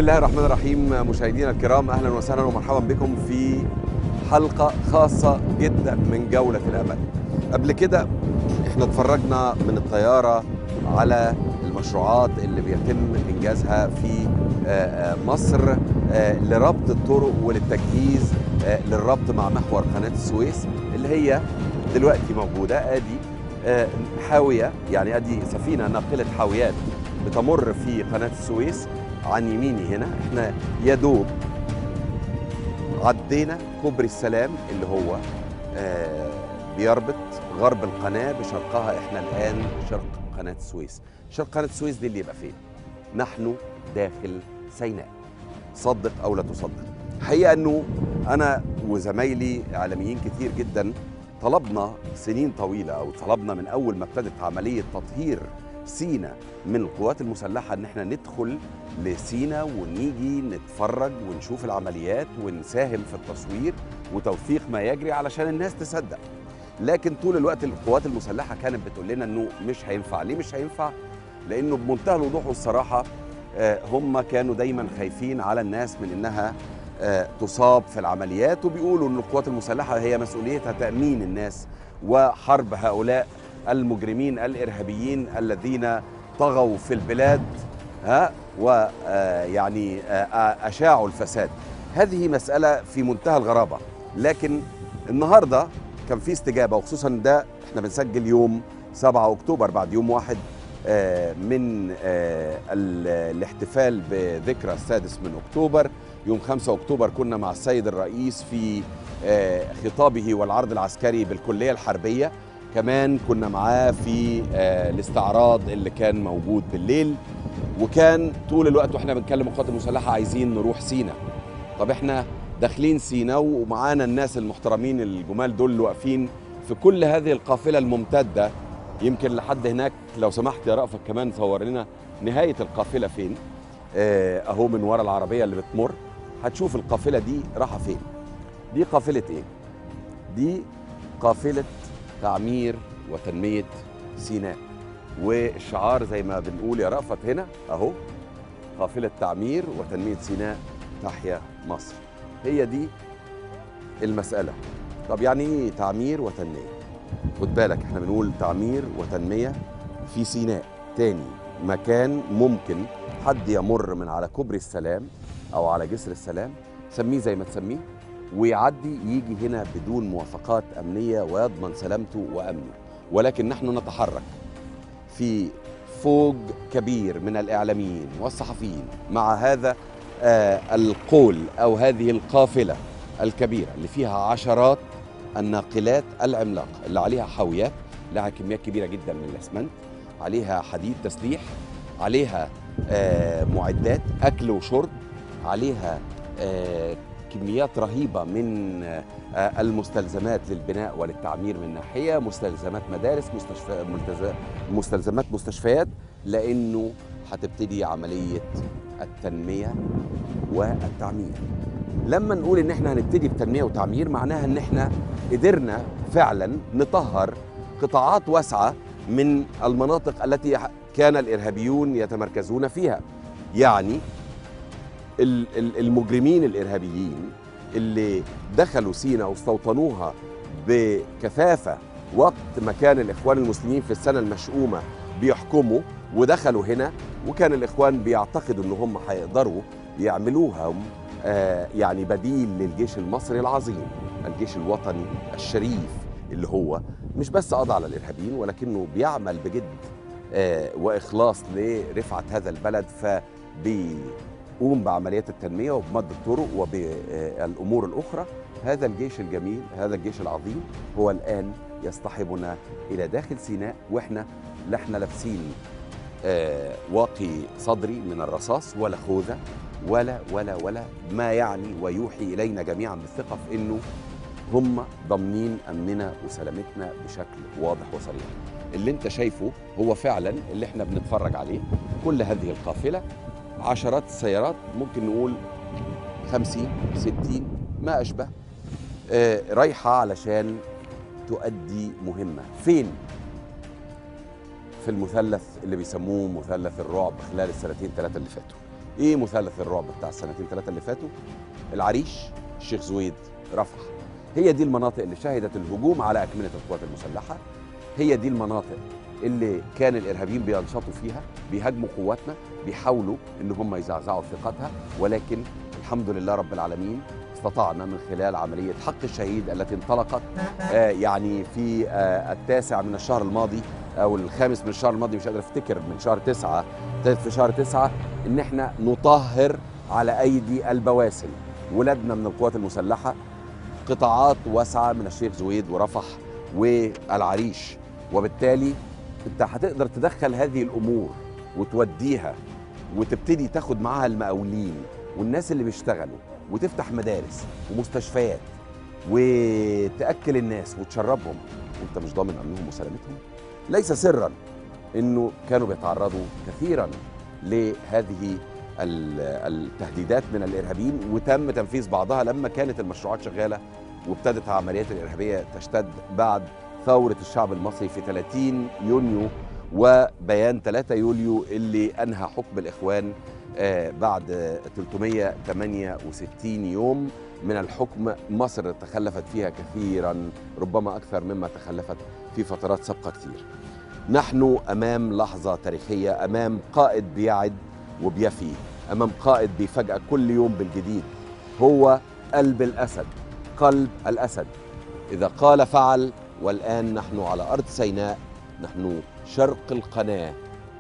الله الرحمن الرحيم مشاهدينا الكرام اهلا وسهلا ومرحبا بكم في حلقه خاصه جدا من جوله الامل. قبل كده احنا اتفرجنا من الطياره على المشروعات اللي بيتم انجازها في آه، آه، مصر آه، لربط الطرق وللتجهيز آه، للربط مع محور قناه السويس اللي هي دلوقتي موجوده ادي آه، حاويه يعني ادي سفينه ناقله حاويات بتمر في قناه السويس عن يميني هنا احنا يا دوب عدينا كوبري السلام اللي هو آه، بيربط غرب القناه بشرقها احنا الان شرق قناه السويس شرق قناه السويس دي اللي يبقى فين نحن داخل سيناء صدق او لا تصدق حقيقه انه انا وزمايلي اعلاميين كتير جدا طلبنا سنين طويله او طلبنا من اول ما ابتدت عمليه تطهير سينا من القوات المسلحه ان احنا ندخل لسينا ونيجي نتفرج ونشوف العمليات ونساهم في التصوير وتوثيق ما يجري علشان الناس تصدق لكن طول الوقت القوات المسلحه كانت بتقول لنا انه مش هينفع ليه مش هينفع لانه بمنتهى الوضوح والصراحه آه، هم كانوا دايما خايفين على الناس من انها آه، تصاب في العمليات وبيقولوا ان القوات المسلحه هي مسؤوليتها تامين الناس وحرب هؤلاء المجرمين الارهابيين الذين طغوا في البلاد ها ويعني اشاعوا الفساد هذه مساله في منتهى الغرابه لكن النهارده كان في استجابه وخصوصا ده احنا بنسجل يوم 7 اكتوبر بعد يوم واحد آه، من آه، ال- الاحتفال بذكرى السادس من اكتوبر يوم 5 اكتوبر كنا مع السيد الرئيس في آه، خطابه والعرض العسكري بالكليه الحربيه كمان كنا معاه في آه، الاستعراض اللي كان موجود بالليل وكان طول الوقت واحنا بنتكلم القوات المسلحه عايزين نروح سينا طب احنا داخلين سينا ومعانا الناس المحترمين الجمال دول اللي واقفين في كل هذه القافله الممتده يمكن لحد هناك لو سمحت يا رأفت كمان صور لنا نهايه القافله فين آه، اهو من ورا العربيه اللي بتمر هتشوف القافله دي رايحه فين دي قافله ايه دي قافله تعمير وتنميه سيناء والشعار زي ما بنقول يا رأفت هنا اهو قافله تعمير وتنميه سيناء تحيا مصر هي دي المساله طب يعني ايه تعمير وتنميه خد بالك احنا بنقول تعمير وتنميه في سيناء تاني مكان ممكن حد يمر من على كوبري السلام او على جسر السلام سميه زي ما تسميه ويعدي يجي هنا بدون موافقات امنيه ويضمن سلامته وامنه ولكن نحن نتحرك في فوج كبير من الاعلاميين والصحفيين مع هذا آه القول او هذه القافله الكبيره اللي فيها عشرات الناقلات العملاقه اللي عليها حاويات لها كميات كبيره جدا من الاسمنت عليها حديد تسليح عليها آه معدات اكل وشرب عليها آه كميات رهيبه من آه المستلزمات للبناء وللتعمير من ناحيه مستلزمات مدارس مستشفى ملتز- مستلزمات مستشفيات لانه هتبتدي عمليه التنميه والتعمير لما نقول ان احنا هنبتدي بتنميه وتعمير معناها ان احنا قدرنا فعلا نطهر قطاعات واسعه من المناطق التي كان الارهابيون يتمركزون فيها يعني ال- ال- المجرمين الارهابيين اللي دخلوا سينا واستوطنوها بكثافه وقت ما كان الاخوان المسلمين في السنه المشؤومه بيحكموا ودخلوا هنا وكان الاخوان بيعتقدوا ان هم هيقدروا يعملوها آه، يعني بديل للجيش المصري العظيم الجيش الوطني الشريف اللي هو مش بس قضى على الارهابيين ولكنه بيعمل بجد آه، واخلاص لرفعه هذا البلد فبيقوم بعمليات التنميه وبمد الطرق وبالامور الاخرى هذا الجيش الجميل هذا الجيش العظيم هو الان يصطحبنا الى داخل سيناء واحنا لا احنا لابسين آه، واقي صدري من الرصاص ولا خوذه ولا ولا ولا ما يعني ويوحي الينا جميعا بالثقه في انه هم ضامنين امننا وسلامتنا بشكل واضح وصريح. اللي انت شايفه هو فعلا اللي احنا بنتفرج عليه كل هذه القافله عشرات السيارات ممكن نقول 50 60 ما اشبه آه، رايحه علشان تؤدي مهمه فين في المثلث اللي بيسموه مثلث الرعب خلال السنتين ثلاثه اللي فاتوا ايه مثلث الرعب بتاع السنتين ثلاثه اللي فاتوا العريش الشيخ زويد رفح هي دي المناطق اللي شهدت الهجوم على اكمنه القوات المسلحه هي دي المناطق اللي كان الارهابيين بينشطوا فيها بيهاجموا قواتنا بيحاولوا ان هم يزعزعوا ثقتها ولكن الحمد لله رب العالمين استطعنا من خلال عمليه حق الشهيد التي انطلقت آه يعني في آه التاسع من الشهر الماضي او الخامس من الشهر الماضي مش قادر افتكر من شهر تسعة ابتدت في شهر تسعة ان احنا نطهر على ايدي البواسل ولادنا من القوات المسلحه قطاعات واسعه من الشيخ زويد ورفح والعريش وبالتالي انت هتقدر تدخل هذه الامور وتوديها وتبتدي تاخد معاها المقاولين والناس اللي بيشتغلوا وتفتح مدارس ومستشفيات وتاكل الناس وتشربهم وانت مش ضامن امنهم وسلامتهم ليس سرا انه كانوا بيتعرضوا كثيرا لهذه ال- التهديدات من الارهابيين وتم تنفيذ بعضها لما كانت المشروعات شغاله وابتدت العمليات الارهابيه تشتد بعد ثوره الشعب المصري في 30 يونيو وبيان 3 يوليو اللي انهى حكم الاخوان آه، بعد آه، 368 يوم من الحكم مصر تخلفت فيها كثيرا ربما اكثر مما تخلفت في فترات سابقه كثير. نحن امام لحظه تاريخيه امام قائد بيعد وبيفي امام قائد بيفاجئك كل يوم بالجديد هو قلب الاسد قلب الاسد اذا قال فعل والان نحن على ارض سيناء نحن شرق القناه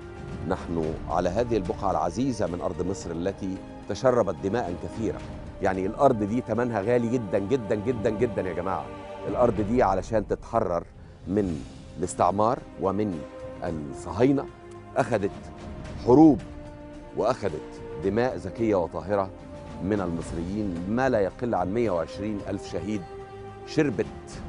نحن على هذه البقعه العزيزه من ارض مصر التي تشربت دماء كثيره يعني الارض دي ثمنها غالي جدا جدا جدا جدا يا جماعه الارض دي علشان تتحرر من الاستعمار ومن الصهاينه اخذت حروب واخذت دماء زكيه وطاهره من المصريين ما لا يقل عن 120 الف شهيد شربت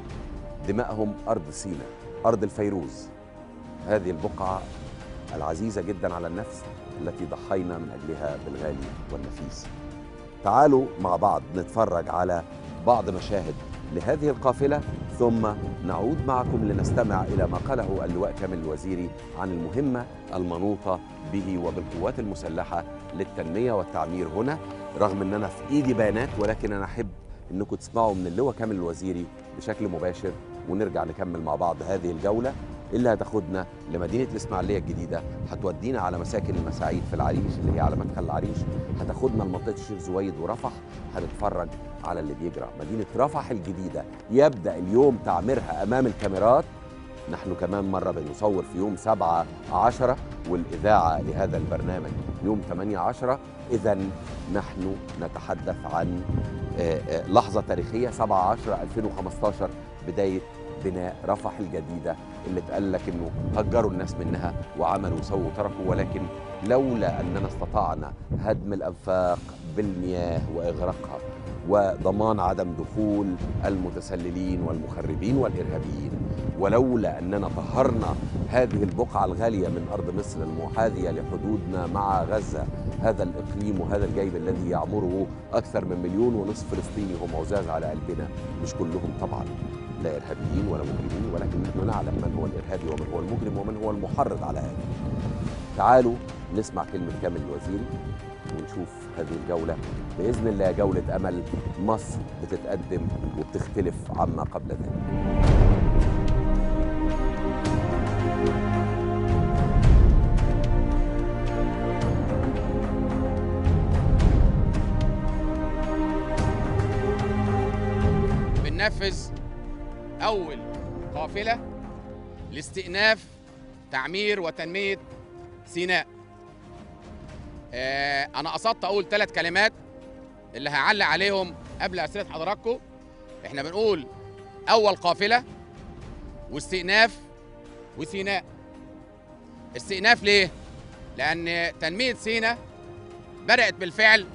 دمائهم ارض سيناء ارض الفيروز هذه البقعه العزيزه جدا على النفس التي ضحينا من اجلها بالغالي والنفيس تعالوا مع بعض نتفرج على بعض مشاهد لهذه القافله ثم نعود معكم لنستمع الى ما قاله اللواء كامل الوزيري عن المهمه المنوطه به وبالقوات المسلحه للتنميه والتعمير هنا رغم ان انا في ايدي بيانات ولكن انا احب انكم تسمعوا من اللواء كامل الوزيري بشكل مباشر ونرجع نكمل مع بعض هذه الجوله اللي هتاخدنا لمدينه الاسماعيليه الجديده هتودينا على مساكن المساعيد في العريش اللي هي على مدخل العريش هتاخدنا لمنطقه الشيخ زويد ورفح هنتفرج على اللي بيجرى مدينه رفح الجديده يبدا اليوم تعميرها امام الكاميرات نحن كمان مرة بنصور في يوم 7 10 والإذاعة لهذا البرنامج يوم 8 10 إذا نحن نتحدث عن آه، آه، لحظة تاريخية 7 10 2015 بداية بناء رفح الجديدة اللي اتقال لك انه هجروا الناس منها وعملوا وسووا وتركوا ولكن لولا اننا استطعنا هدم الانفاق بالمياه واغراقها وضمان عدم دخول المتسللين والمخربين والارهابيين ولولا اننا طهرنا هذه البقعه الغاليه من ارض مصر المحاذيه لحدودنا مع غزه هذا الاقليم وهذا الجيب الذي يعمره اكثر من مليون ونصف فلسطيني هم عزاز على قلبنا مش كلهم طبعا لا ارهابيين ولا مجرمين ولكن نحن نعلم من هو الارهابي ومن هو المجرم ومن هو المحرض على هذا تعالوا نسمع كلمه كامل الوزيري ونشوف هذه الجولة بإذن الله جولة أمل مصر بتتقدم وبتختلف عما قبل ذلك بننفذ أول قافلة لاستئناف تعمير وتنمية سيناء آه أنا قصدت أقول ثلاث كلمات اللي هعلق عليهم قبل أسئلة حضراتكم إحنا بنقول أول قافلة واستئناف وسيناء استئناف ليه؟ لأن تنمية سيناء بدأت بالفعل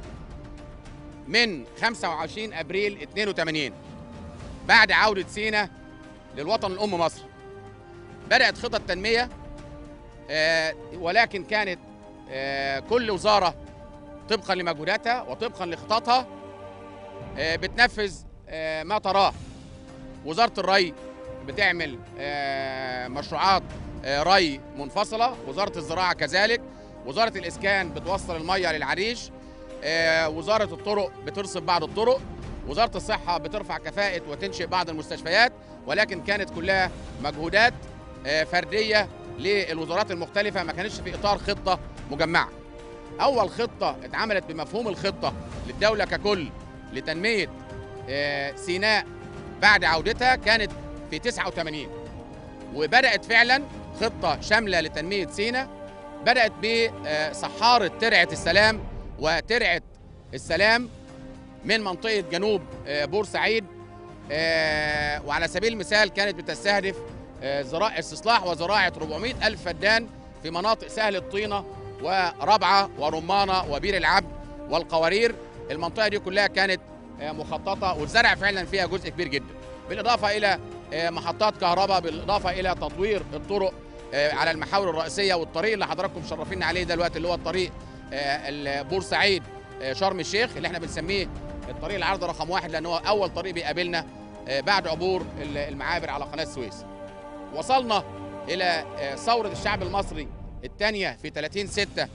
من 25 ابريل 82 بعد عوده سينا للوطن الام مصر بدات خطط تنميه آه، ولكن كانت آه، كل وزاره طبقا لمجهوداتها وطبقا لخططها آه، بتنفذ آه، ما تراه وزاره الري بتعمل آه، مشروعات آه، ري منفصله وزاره الزراعه كذلك وزاره الاسكان بتوصل الميه للعريش آه، وزاره الطرق بترصف بعض الطرق وزاره الصحه بترفع كفاءه وتنشئ بعض المستشفيات ولكن كانت كلها مجهودات آه، فرديه للوزارات المختلفه ما كانتش في اطار خطه مجمعه اول خطه اتعملت بمفهوم الخطه للدوله ككل لتنميه آه، سيناء بعد عودتها كانت في 89 وبدات فعلا خطه شامله لتنميه سيناء بدات بصحاره ترعه السلام وترعه السلام من منطقه جنوب آه، بورسعيد آه، وعلى سبيل المثال كانت بتستهدف آه، زراعه استصلاح وزراعه 400 الف فدان في مناطق سهل الطينه وربعه ورمانه وبير العبد والقوارير المنطقه دي كلها كانت آه، مخططه والزرع فعلا فيها جزء كبير جدا بالاضافه الى آه، محطات كهرباء بالاضافه الى تطوير الطرق آه، على المحاور الرئيسيه والطريق اللي حضراتكم مشرفين عليه دلوقتي اللي هو الطريق آه، ال- بورسعيد آه، شرم الشيخ اللي احنا بنسميه الطريق العرض رقم واحد لان هو اول طريق بيقابلنا آه، بعد عبور ال- المعابر على قناه السويس. وصلنا الى آه، ثوره الشعب المصري الثانيه في 30 6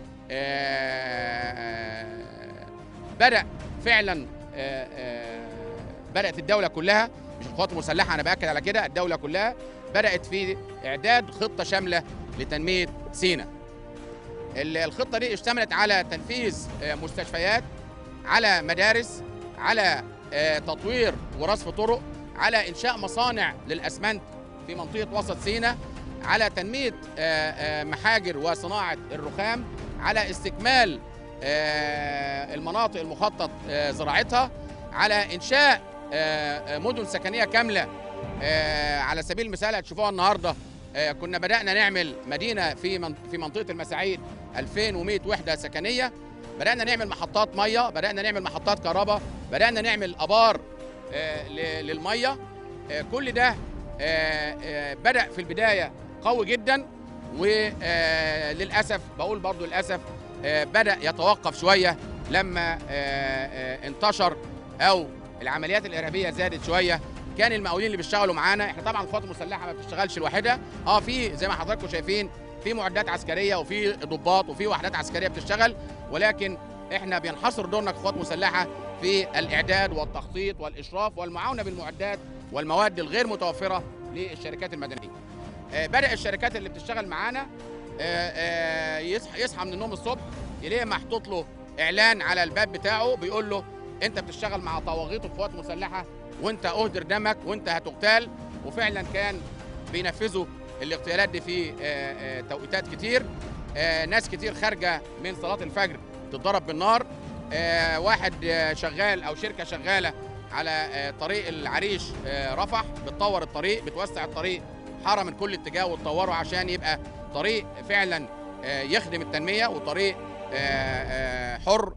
بدا فعلا آه، آه، بدات الدوله كلها مش القوات المسلحه انا باكد على كده الدوله كلها بدات في اعداد خطه شامله لتنميه سيناء ال- الخطه دي اشتملت على تنفيذ آه، مستشفيات على مدارس على آه، تطوير ورصف طرق على انشاء مصانع للاسمنت في منطقه وسط سيناء على تنميه آه، آه، محاجر وصناعه الرخام على استكمال آه، المناطق المخطط آه، زراعتها على انشاء آه، آه، مدن سكنيه كامله آه، على سبيل المثال هتشوفوها النهارده آه، كنا بدانا نعمل مدينه في من- في منطقه المساعيد 2100 وحده سكنيه بدانا نعمل محطات ميه بدانا نعمل محطات كهرباء بدانا نعمل ابار آه، ل- للميه آه، كل ده آه، آه، بدا في البدايه قوي جدا وللاسف بقول برضو للاسف آه، بدا يتوقف شويه لما آه، آه، انتشر او العمليات الارهابيه زادت شويه كان المقاولين اللي بيشتغلوا معانا احنا طبعا القوات المسلحه ما بتشتغلش لوحدها اه في زي ما حضراتكم شايفين في معدات عسكريه وفي ضباط وفي وحدات عسكريه بتشتغل ولكن احنا بينحصر دورنا كقوات مسلحه في الاعداد والتخطيط والاشراف والمعاونه بالمعدات والمواد الغير متوفره للشركات المدنيه. آه، بدا الشركات اللي بتشتغل معانا آه، آه، يصحى يصحى من النوم الصبح يلاقي محطوط له اعلان على الباب بتاعه بيقول له انت بتشتغل مع طواغيت القوات المسلحه وانت اهدر دمك وانت هتغتال وفعلا كان بينفذوا الاغتيالات دي في آه، آه، توقيتات كتير آه، ناس كتير خارجه من صلاه الفجر تتضرب بالنار آه، واحد آه، شغال او شركه شغاله على آه، طريق العريش آه، رفح بتطور الطريق بتوسع الطريق حاره من كل اتجاه وتطوره عشان يبقى طريق فعلا آه، يخدم التنميه وطريق آه، آه، حر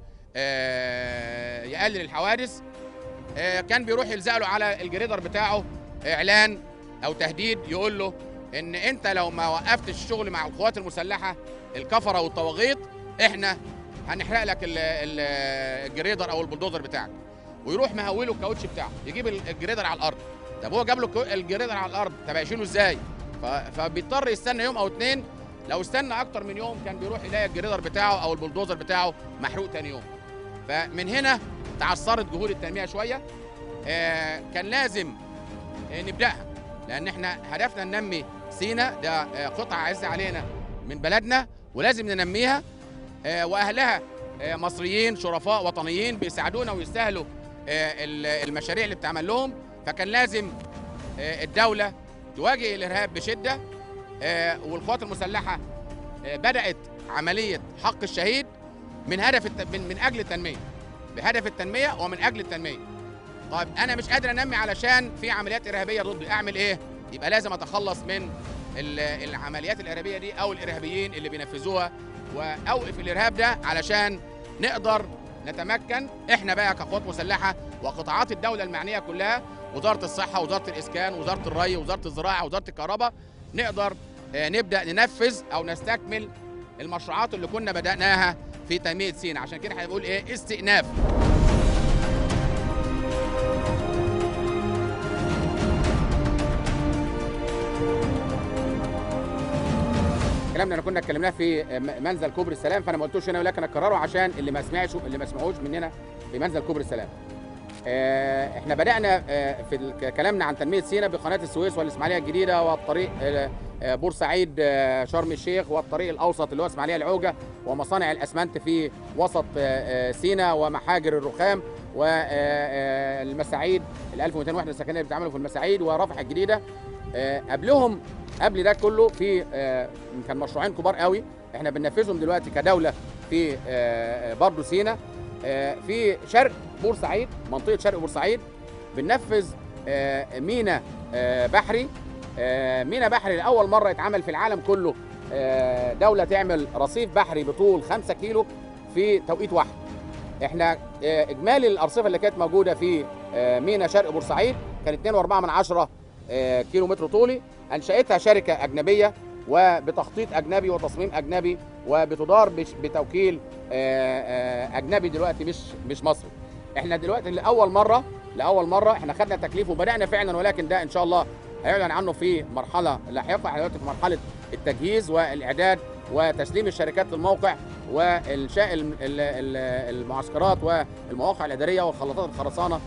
آه، يقلل الحوادث آه، كان بيروح يلزق له على الجريدر بتاعه اعلان او تهديد يقول له ان انت لو ما وقفتش الشغل مع القوات المسلحه الكفره والطواغيت احنا هنحرق لك ال- ال- الجريدر او البلدوزر بتاعك ويروح مهوله الكاوتش بتاعه يجيب ال- الجريدر على الارض طب هو جاب له الكو- الجريدر على الارض طب هيشيله ازاي ف- فبيضطر يستنى يوم او اتنين لو استنى اكتر من يوم كان بيروح يلاقي الجريدر بتاعه او البلدوزر بتاعه محروق تاني يوم فمن هنا تعثرت جهود التنميه شويه آه، كان لازم آه، نبداها لان احنا هدفنا ننمي سينا ده آه، قطعه عزيزه علينا من بلدنا ولازم ننميها آه، واهلها آه، مصريين شرفاء وطنيين بيساعدونا ويستاهلوا آه، ال- المشاريع اللي بتعمل لهم فكان لازم آه، الدوله تواجه الارهاب بشده آه، والقوات المسلحه آه، بدات عمليه حق الشهيد من هدف الت... من, من اجل التنميه بهدف التنميه ومن اجل التنميه طيب انا مش قادر انمي علشان في عمليات ارهابيه ضدي اعمل ايه يبقى لازم اتخلص من ال- العمليات الارهابيه دي او الارهابيين اللي بينفذوها واوقف الارهاب ده علشان نقدر نتمكن احنا بقى كقوات مسلحه وقطاعات الدوله المعنيه كلها وزاره الصحه وزاره الاسكان وزاره الري وزاره الزراعه وزاره الكهرباء نقدر آه، نبدا ننفذ او نستكمل المشروعات اللي كنا بداناها في تنميه سينا عشان كده احنا بنقول ايه استئناف الكلام ده انا كنا اتكلمناه في م- منزل كوبري السلام فانا ما قلتوش هنا ولكن اكرره عشان اللي ما سمعش اللي ما سمعوش مننا في منزل كوبري السلام آه، احنا بدانا آه، في ال- كلامنا عن تنميه سيناء بقناه السويس والاسماعيليه الجديده والطريق آه، آه، بورسعيد آه، شرم الشيخ والطريق الاوسط اللي هو اسماعيليه العوجه ومصانع الاسمنت في وسط آه، آه، سيناء ومحاجر الرخام والمساعيد ال 1200 وحده سكنيه اللي بتعملوا في المساعيد ورفح الجديده آه، قبلهم قبل ده كله في آه، كان مشروعين كبار قوي احنا بننفذهم دلوقتي كدوله في آه، آه، برضه سينا آه، في شرق بورسعيد منطقه شرق بورسعيد بننفذ آه، مينا آه، بحري آه، مينا بحري لاول مره يتعمل في العالم كله آه، دوله تعمل رصيف بحري بطول 5 كيلو في توقيت واحد احنا آه، اجمالي الارصفه اللي كانت موجوده في آه، مينا شرق بورسعيد كان 2.4 من عشرة آه، كيلو متر طولي انشاتها شركه اجنبيه وبتخطيط اجنبي وتصميم اجنبي وبتدار بش- بتوكيل آه، آه، اجنبي دلوقتي مش مش مصري احنا دلوقتي لاول مره لاول مره احنا خدنا تكليف وبدانا فعلا ولكن ده ان شاء الله هيعلن عنه في مرحله لاحقه احنا دلوقتي في مرحله التجهيز والاعداد وتسليم الشركات للموقع وانشاء الم- ال- ال- المعسكرات والمواقع الاداريه والخلاطات الخرسانه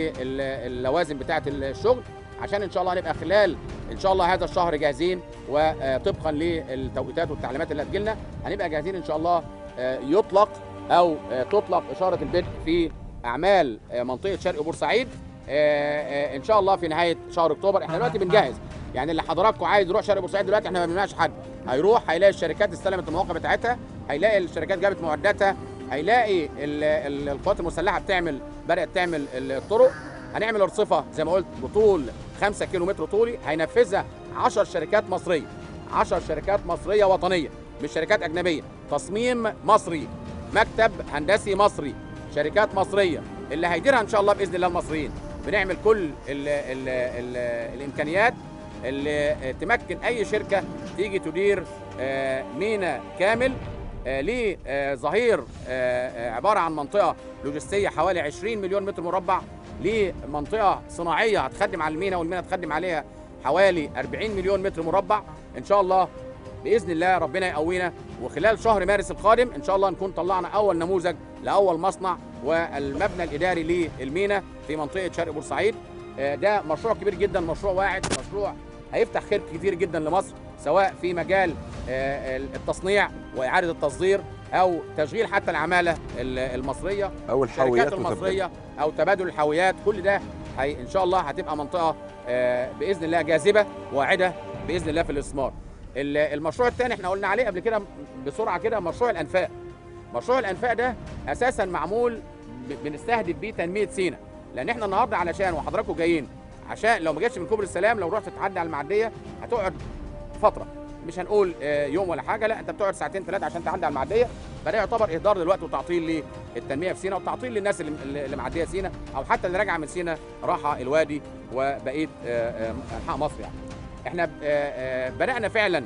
واللوازم بتاعه الشغل عشان ان شاء الله هنبقى خلال ان شاء الله هذا الشهر جاهزين وطبقا للتوقيتات والتعليمات اللي هتجيلنا هنبقى جاهزين ان شاء الله آه، يطلق او آه، تطلق اشاره البدء في اعمال آه، منطقه شرق بورسعيد آه، آه، ان شاء الله في نهايه شهر اكتوبر احنا دلوقتي بنجهز يعني اللي حضراتكم عايز يروح شرق بورسعيد دلوقتي احنا ما بنمنعش حد هيروح هيلاقي الشركات استلمت المواقع بتاعتها هيلاقي الشركات جابت معداتها هيلاقي ال- ال- القوات المسلحه بتعمل بدات تعمل الطرق هنعمل ارصفه زي ما قلت بطول 5 كيلو متر طولي هينفذها 10 شركات مصريه 10 شركات مصريه وطنيه مش شركات اجنبيه تصميم مصري مكتب هندسي مصري شركات مصريه اللي هيديرها ان شاء الله باذن الله المصريين بنعمل كل ال ال ال الامكانيات اللي تمكن اي شركه تيجي تدير آه، مينا كامل آه، ليه آه، ظهير آه، آه، عباره عن منطقه لوجستيه حوالي 20 مليون متر مربع ليه منطقه صناعيه هتخدم على المينا والمينا تخدم عليها حوالي 40 مليون متر مربع ان شاء الله باذن الله ربنا يقوينا وخلال شهر مارس القادم ان شاء الله نكون طلعنا اول نموذج لاول مصنع والمبنى الاداري للمينا في منطقه شرق بورسعيد آه، ده مشروع كبير جدا مشروع واعد مشروع هيفتح خير كتير جدا لمصر سواء في مجال آه، التصنيع واعاده التصدير او تشغيل حتى العماله ال- المصريه او الحاويات الشركات وتبدأ. المصريه او تبادل الحاويات كل ده هي ان شاء الله هتبقى منطقه آه، باذن الله جاذبه واعده باذن الله في الاستثمار ال- المشروع الثاني احنا قلنا عليه قبل كده بسرعه كده مشروع الانفاق مشروع الانفاق ده اساسا معمول ب- بنستهدف بيه تنميه سينا لان احنا النهارده علشان وحضراتكم جايين عشان لو ما جيتش من كوبري السلام لو رحت تعدي على المعديه هتقعد فتره مش هنقول آه، يوم ولا حاجه لا انت بتقعد ساعتين ثلاثه عشان تعدي على المعديه فده يعتبر اهدار دلوقتي وتعطيل للتنميه في سينا وتعطيل للناس اللي, اللي اللي معديه سينا او حتى اللي راجعه من سينا راحه الوادي وبقيه آه، آه، انحاء مصر يعني احنا آه، آه، بدانا فعلا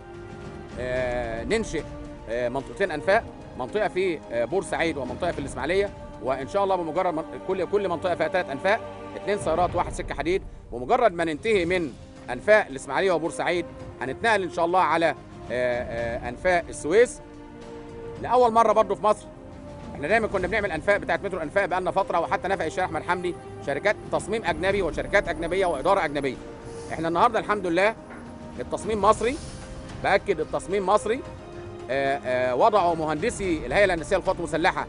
آه، ننشئ آه، منطقتين انفاق منطقه في آه، بورسعيد ومنطقه في الاسماعيليه وان شاء الله بمجرد من- كل كل منطقه فيها ثلاث انفاق اثنين سيارات واحد سكه حديد ومجرد ما ننتهي من انفاق الاسماعيليه وبورسعيد هنتنقل ان شاء الله على آه، آه، انفاق السويس لاول مره برضه في مصر احنا دايما كنا بنعمل انفاق بتاعت مترو انفاق بقالنا فتره وحتى نفق الشيخ احمد حمدي شركات تصميم اجنبي وشركات اجنبيه واداره اجنبيه احنا النهارده الحمد لله التصميم مصري باكد التصميم مصري آه، آه، وضعوا مهندسي الهيئه الهندسيه للقوات المسلحه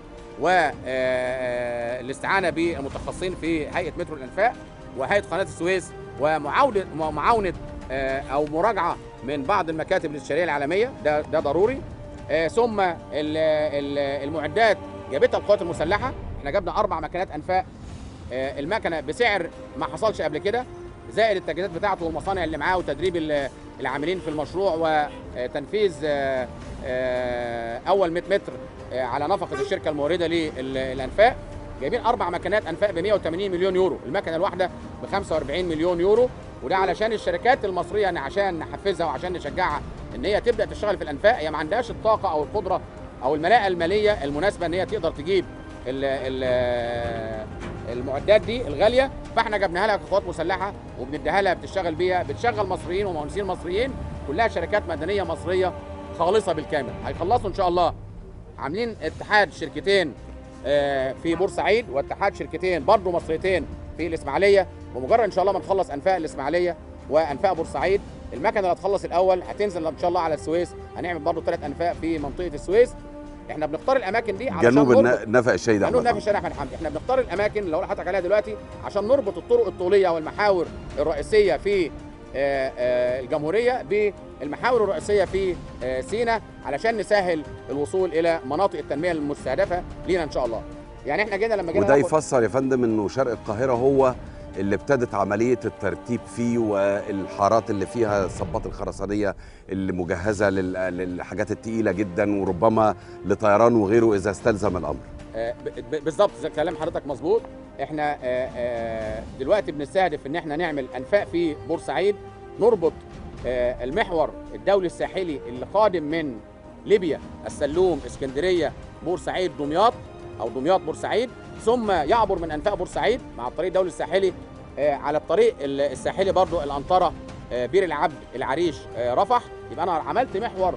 والاستعانه بالمتخصصين في هيئه مترو الانفاق وهيئه قناه السويس ومعاوده معاونه آه، او مراجعه من بعض المكاتب الاستشاريه العالميه ده ده ضروري آه، ثم ال- ال- المعدات جابتها القوات المسلحه احنا جبنا اربع مكانات انفاق آه، المكنه بسعر ما حصلش قبل كده زائد التجهيزات بتاعته والمصانع اللي معاه وتدريب ال- العاملين في المشروع وتنفيذ آه، آه، اول 100 متر آه، على نفقه الشركه المورده للانفاق جايبين اربع مكنات انفاق ب 180 مليون يورو المكنه الواحده ب 45 مليون يورو وده علشان الشركات المصريه إن عشان نحفزها وعشان نشجعها ان هي تبدا تشتغل في الانفاق هي ما عندهاش الطاقه او القدره او الملاءه الماليه المناسبه ان هي تقدر تجيب ال ال المعدات دي الغاليه فاحنا جبناها لها كقوات مسلحه وبنديها لها بتشتغل بيها بتشغل مصريين ومهندسين مصريين كلها شركات مدنيه مصريه خالصه بالكامل هيخلصوا ان شاء الله عاملين اتحاد شركتين آه، في بورسعيد واتحاد شركتين برضه مصريتين في الاسماعيليه بمجرد ان شاء الله ما نخلص انفاق الاسماعيليه وانفاق بورسعيد المكنه اللي هتخلص الاول هتنزل ان شاء الله على السويس هنعمل برضه ثلاث انفاق في منطقه السويس احنا بنختار الاماكن دي علشان جنوب نربط الن- نفق الشهيد قانون احمد نفي حمدي. الشارع احمد حمدي احنا بنختار الاماكن اللي هقول لحضرتك عليها دلوقتي عشان نربط الطرق الطوليه والمحاور الرئيسيه في آه، آه، الجمهوريه بالمحاور الرئيسيه في آه، سينا علشان نسهل الوصول الى مناطق التنميه المستهدفه لينا ان شاء الله يعني احنا جينا لما جينا وده ناخد- يفسر يا فندم انه شرق القاهره هو اللي ابتدت عمليه الترتيب فيه والحارات اللي فيها الصبات الخرسانيه اللي مجهزه لل- للحاجات التقيله جدا وربما لطيران وغيره اذا استلزم الامر آه، ب- ب- بالظبط زي كلام حضرتك مظبوط احنا آه، آه، دلوقتي بنستهدف ان احنا نعمل انفاق في بورسعيد نربط آه، المحور الدولي الساحلي اللي قادم من ليبيا السلوم اسكندريه بورسعيد دمياط او دمياط بورسعيد ثم يعبر من انفاق بورسعيد مع الطريق الدولي الساحلي آه، على الطريق ال- الساحلي برضو الانطره آه، بير العبد العريش آه، رفح يبقى انا عملت محور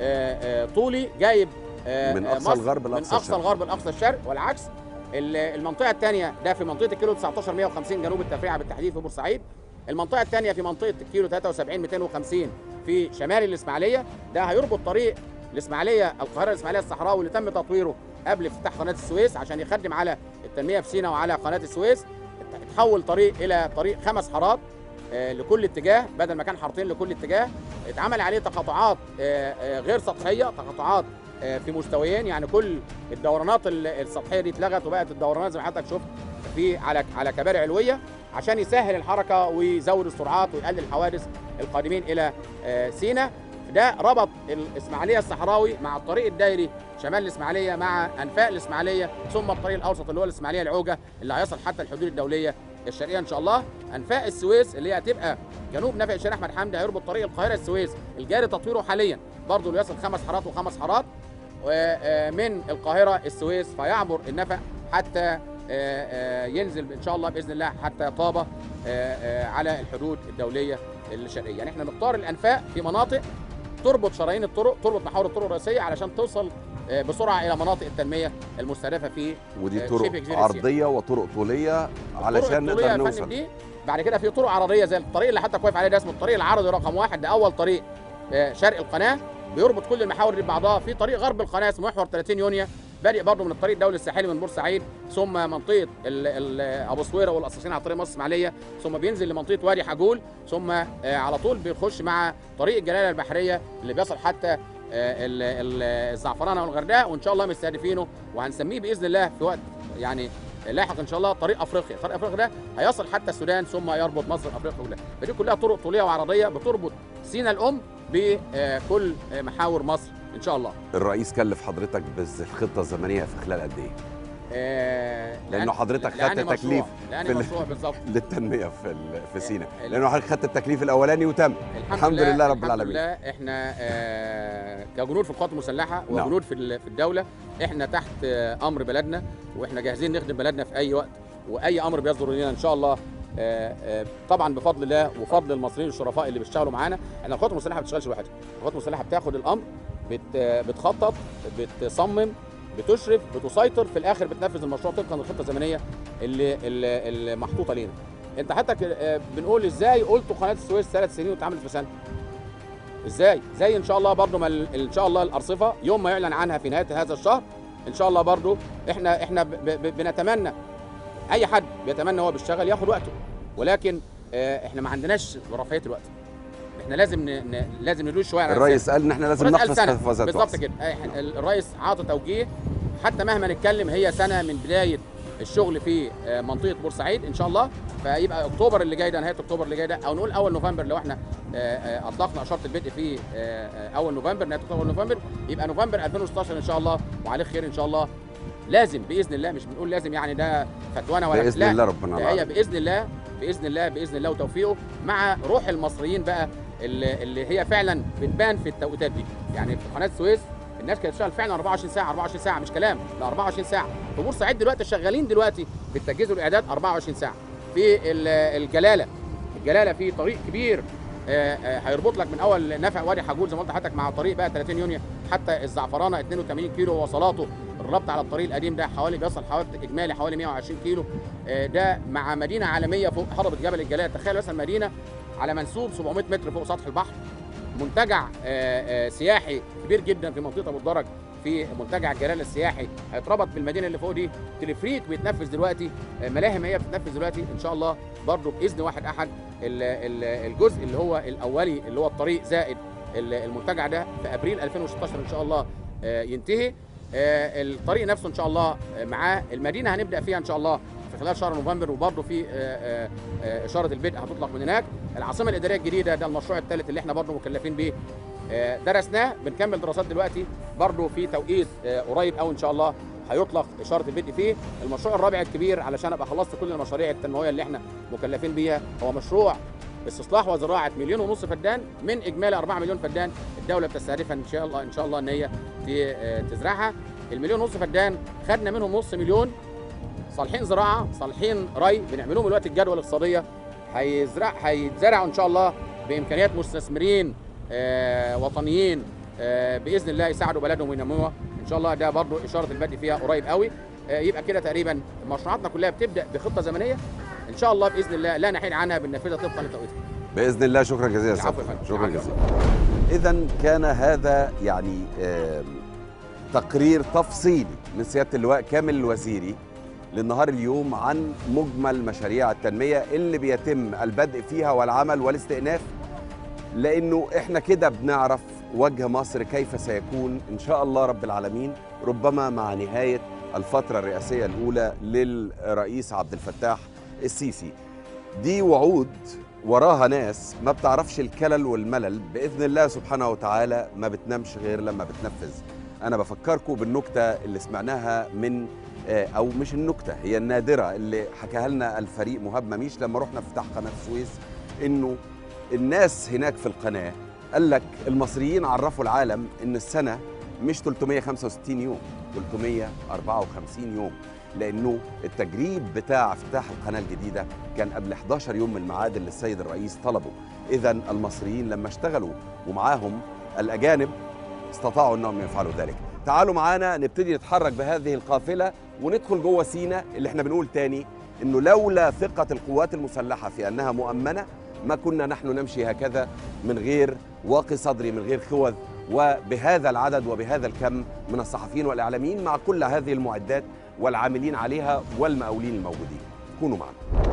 آه، آه، طولي جايب آه، من آه، أقصى مصر الغرب من لأقصى اقصى الشرق. الغرب لاقصى الشرق والعكس ال- المنطقه الثانيه ده في منطقه الكيلو 19 150 جنوب التفريعه بالتحديد في بورسعيد المنطقه الثانيه في منطقه الكيلو 73 250 في شمال الاسماعيليه ده هيربط طريق الاسماعيليه القاهره الاسماعيليه الصحراوي اللي تم تطويره قبل افتتاح قناه السويس عشان يخدم على التنميه في سيناء وعلى قناه السويس تحول طريق الى طريق خمس حارات آه، لكل اتجاه بدل ما كان حارتين لكل اتجاه اتعمل عليه تقاطعات آه، آه، غير سطحيه تقاطعات آه، في مستويين يعني كل الدورانات ال- السطحيه دي اتلغت وبقت الدورانات زي ما حضرتك شفت في على على كباري علويه عشان يسهل الحركه ويزود السرعات ويقلل الحوادث القادمين الى آه، سينا ده ربط الاسماعيليه الصحراوي مع الطريق الدايري شمال الاسماعيليه مع انفاق الاسماعيليه ثم الطريق الاوسط اللي هو الاسماعيليه العوجه اللي هيصل حتى الحدود الدوليه الشرقيه ان شاء الله انفاق السويس اللي هي هتبقى جنوب نفق الشارع احمد حمدي هيربط طريق القاهره السويس الجاري تطويره حاليا برضه اللي يصل خمس حارات وخمس حارات ومن القاهره السويس فيعبر النفق حتى آه، آه، ينزل ان شاء الله باذن الله حتى طابه آه، آه، على الحدود الدوليه الشرقيه يعني احنا نختار الانفاق في مناطق تربط شرايين الطرق تربط محاور الطرق الرئيسيه علشان توصل آه، بسرعه الى مناطق التنميه المستهدفه في ودي آه، طرق شبه جزيرة عرضيه وطرق طوليه علشان الطرق الطولية نقدر يا فندم نوصل دي بعد كده في طرق عرضيه زي الطريق اللي حضرتك واقف عليه ده اسمه الطريق العرضي رقم واحد ده اول طريق آه، شرق القناه بيربط كل المحاور دي ببعضها في طريق غرب القناه اسمه محور 30 يونيو بادئ برضه من الطريق الدولي الساحلي من بورسعيد ثم منطقه ال- ال- ابو صويره والقصاصين على طريق مصر اسماعيليه ثم بينزل لمنطقه وادي حجول ثم آه، على طول بيخش مع طريق الجلاله البحريه اللي بيصل حتى آه، ال- ال- الزعفرانه والغردقه وان شاء الله مستهدفينه وهنسميه باذن الله في وقت يعني لاحق ان شاء الله طريق افريقيا طريق افريقيا ده هيصل حتى السودان ثم يربط مصر افريقيا كلها فدي كلها طرق طوليه وعرضيه بتربط سينا الام بكل محاور مصر ان شاء الله الرئيس كلف حضرتك بالخطه الزمنيه في خلال قد ايه آه، لأنه لأن- حضرتك خدت لأني مشروع- تكليف لأني في ال- مشروع بالظبط للتنميه في ال- في سينا ال- لانه حضرتك خدت التكليف الاولاني وتم الحمد لله رب العالمين. الحمد لله احنا آه كجنود في القوات المسلحه نعم. وجنود في ال- في الدوله احنا تحت آه امر بلدنا واحنا جاهزين نخدم بلدنا في اي وقت واي امر بيصدر لنا ان شاء الله آه آه طبعا بفضل الله وفضل المصريين الشرفاء اللي بيشتغلوا معانا احنا القوات المسلحه ما بتشتغلش لوحدها القوات المسلحه بتاخد الامر بت بتخطط بتصمم بتشرف بتسيطر في الاخر بتنفذ المشروع طبقا للخطه الزمنيه اللي اللي, اللي محطوطه لينا انت حتى ك- آه، بنقول ازاي قلتوا قناه السويس ثلاث سنين واتعملت في سنه ازاي زي ان شاء الله برضو ما ال- ان شاء الله الارصفه يوم ما يعلن عنها في نهايه هذا الشهر ان شاء الله برضو احنا احنا ب ب بنتمنى اي حد بيتمنى هو بيشتغل ياخد وقته ولكن آه، احنا ما عندناش رفاهيه الوقت احنا لازم ن... ن... لازم ندوس شويه على الرئيس قال ان احنا لازم الرئيس نقفز قال سنة. قفزات بالظبط وقت. كده إحنا- الرئيس عاطى توجيه حتى مهما نتكلم هي سنه من بدايه الشغل في آه، منطقه بورسعيد ان شاء الله فيبقى اكتوبر اللي جاي ده نهايه اكتوبر اللي جاي ده او نقول اول نوفمبر لو احنا آه، آه، اطلقنا اشاره البدء في آه، آه، اول نوفمبر نهايه اكتوبر نوفمبر يبقى نوفمبر 2016 ان شاء الله وعليه خير ان شاء الله لازم باذن الله مش بنقول لازم يعني ده فتوانا ولا باذن لا الله ربنا ده هي العالمين. باذن الله باذن الله باذن الله وتوفيقه مع روح المصريين بقى اللي, اللي هي فعلا بتبان في التوقيتات دي يعني في قناه السويس الناس كانت بتشتغل فعلا 24 ساعه 24 ساعه مش كلام لا 24 ساعه في بورسعيد دلوقتي شغالين دلوقتي في التجهيز والاعداد 24 ساعه في ال- الجلاله الجلاله في طريق كبير آه، آه، هيربط لك من اول نفع وادي حجول زي ما قلت لحضرتك مع طريق بقى 30 يونيو حتى الزعفرانه 82 كيلو وصلاته الربط على الطريق القديم ده حوالي بيصل حوالي اجمالي حوالي 120 كيلو آه، ده مع مدينه عالميه فوق هضبه جبل الجلال تخيل مثلا مدينه على منسوب 700 متر فوق سطح البحر منتجع آه، آه، سياحي كبير جدا في منطقه ابو الدرج في منتجع الجلال السياحي هيتربط بالمدينه اللي فوق دي تلفريك بيتنفذ دلوقتي آه، ملاهي مائيه بتتنفذ دلوقتي ان شاء الله برضه باذن واحد احد ال- ال- الجزء اللي هو الاولي اللي هو الطريق زائد ال- المنتجع ده في ابريل 2016 ان شاء الله آه، ينتهي آه، الطريق نفسه ان شاء الله آه، معاه المدينه هنبدا فيها ان شاء الله في خلال شهر نوفمبر وبرضه في آه، آه، آه، اشاره البدء هتطلق من هناك العاصمه الاداريه الجديده ده المشروع الثالث اللي احنا برضه مكلفين بيه آه، درسناه بنكمل دراسات دلوقتي برضه في توقيت آه، قريب قوي ان شاء الله هيطلق اشاره البدء فيه المشروع الرابع الكبير علشان ابقى خلصت كل المشاريع التنمويه اللي احنا مكلفين بيها هو مشروع استصلاح وزراعه مليون ونص فدان من اجمالي 4 مليون فدان الدوله بتستهدفها ان شاء الله ان شاء الله ان هي ت- آه، تزرعها المليون ونص فدان خدنا منهم نص مليون صالحين زراعه صالحين ري بنعملهم دلوقتي الجدوى الاقتصاديه هيزرع هيتزرعوا ان شاء الله بامكانيات مستثمرين آه، وطنيين آه، باذن الله يساعدوا بلدهم وينموها ان شاء الله ده برضو اشاره البدء فيها قريب قوي آه، يبقى كده تقريبا مشروعاتنا كلها بتبدا بخطه زمنيه ان شاء الله باذن الله لا نحيد عنها بننفذها طبقا لتوقيتها باذن الله شكرا جزيلا يا العفو سيادة يا فندم. شكرا العفو. جزيلا اذا كان هذا يعني آم، تقرير تفصيلي من سياده اللواء كامل الوزيري للنهار اليوم عن مجمل مشاريع التنميه اللي بيتم البدء فيها والعمل والاستئناف لانه احنا كده بنعرف وجه مصر كيف سيكون ان شاء الله رب العالمين ربما مع نهايه الفتره الرئاسيه الاولى للرئيس عبد الفتاح السيسي دي وعود وراها ناس ما بتعرفش الكلل والملل باذن الله سبحانه وتعالى ما بتنامش غير لما بتنفذ انا بفكركم بالنكته اللي سمعناها من آه، او مش النكته هي النادره اللي حكاها لنا الفريق مهاب مميش لما رحنا افتتاح قناه السويس انه الناس هناك في القناه قال لك المصريين عرفوا العالم ان السنه مش 365 يوم 354 يوم لانه التجريب بتاع افتتاح القناه الجديده كان قبل 11 يوم من الميعاد اللي السيد الرئيس طلبه اذا المصريين لما اشتغلوا ومعاهم الاجانب استطاعوا انهم يفعلوا ذلك تعالوا معانا نبتدي نتحرك بهذه القافله وندخل جوه سينا اللي احنا بنقول تاني انه لولا ثقه القوات المسلحه في انها مؤمنه ما كنا نحن نمشي هكذا من غير واقي صدري من غير خوذ وبهذا العدد وبهذا الكم من الصحفيين والاعلاميين مع كل هذه المعدات والعاملين عليها والمقاولين الموجودين كونوا معنا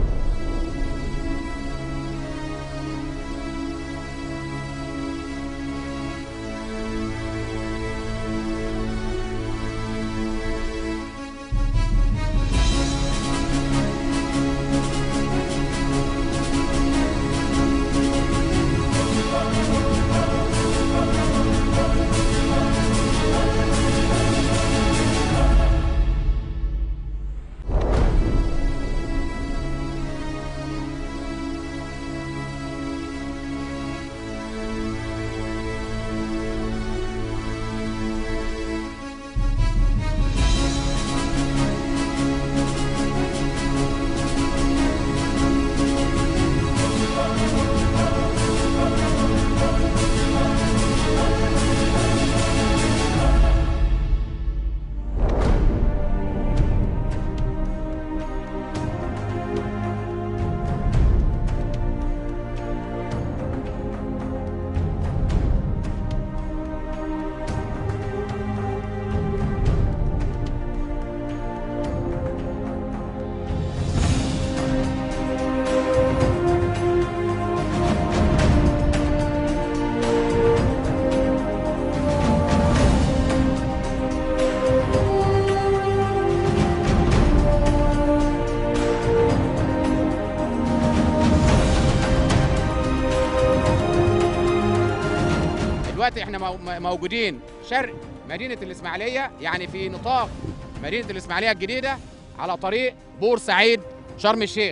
دلوقتي احنا مو- م- موجودين شرق مدينه الاسماعيليه يعني في نطاق مدينه الاسماعيليه الجديده على طريق بورسعيد شرم الشيخ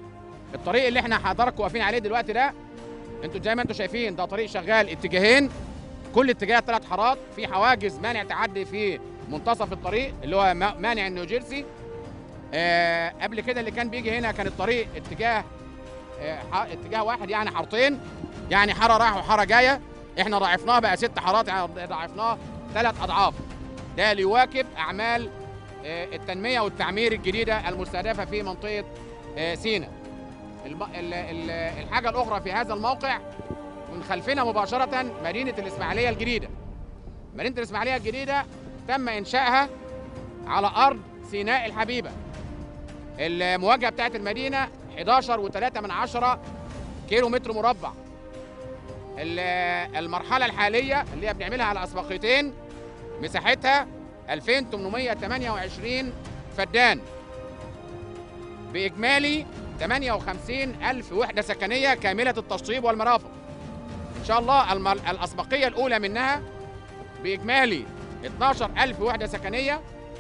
الطريق اللي احنا حضراتكم واقفين عليه دلوقتي ده انتوا زي ما انتوا شايفين ده طريق شغال اتجاهين كل اتجاه ثلاث حارات في حواجز مانع تعدي في منتصف الطريق اللي هو ما- مانع النيوجيرسي آه قبل كده اللي كان بيجي هنا كان الطريق اتجاه آه، ح- اتجاه واحد يعني حارتين يعني حاره رايحه وحاره جايه احنا ضاعفناه بقى ست حارات يعني ضاعفناه ثلاث اضعاف ده ليواكب اعمال آه، التنميه والتعمير الجديده المستهدفه في منطقه آه، سينا الم- ال- ال- الحاجه الاخرى في هذا الموقع من خلفنا مباشره مدينه الاسماعيليه الجديده مدينه الاسماعيليه الجديده تم انشائها على ارض سيناء الحبيبه المواجهه بتاعت المدينه 11 و3 من عشرة كيلو متر مربع ال- المرحله الحاليه اللي هي بنعملها على اسبقيتين مساحتها 2828 فدان باجمالي 58 ألف وحدة سكنية كاملة التشطيب والمرافق إن شاء الله الم- الأسبقية الأولى منها بإجمالي 12 ألف وحدة سكنية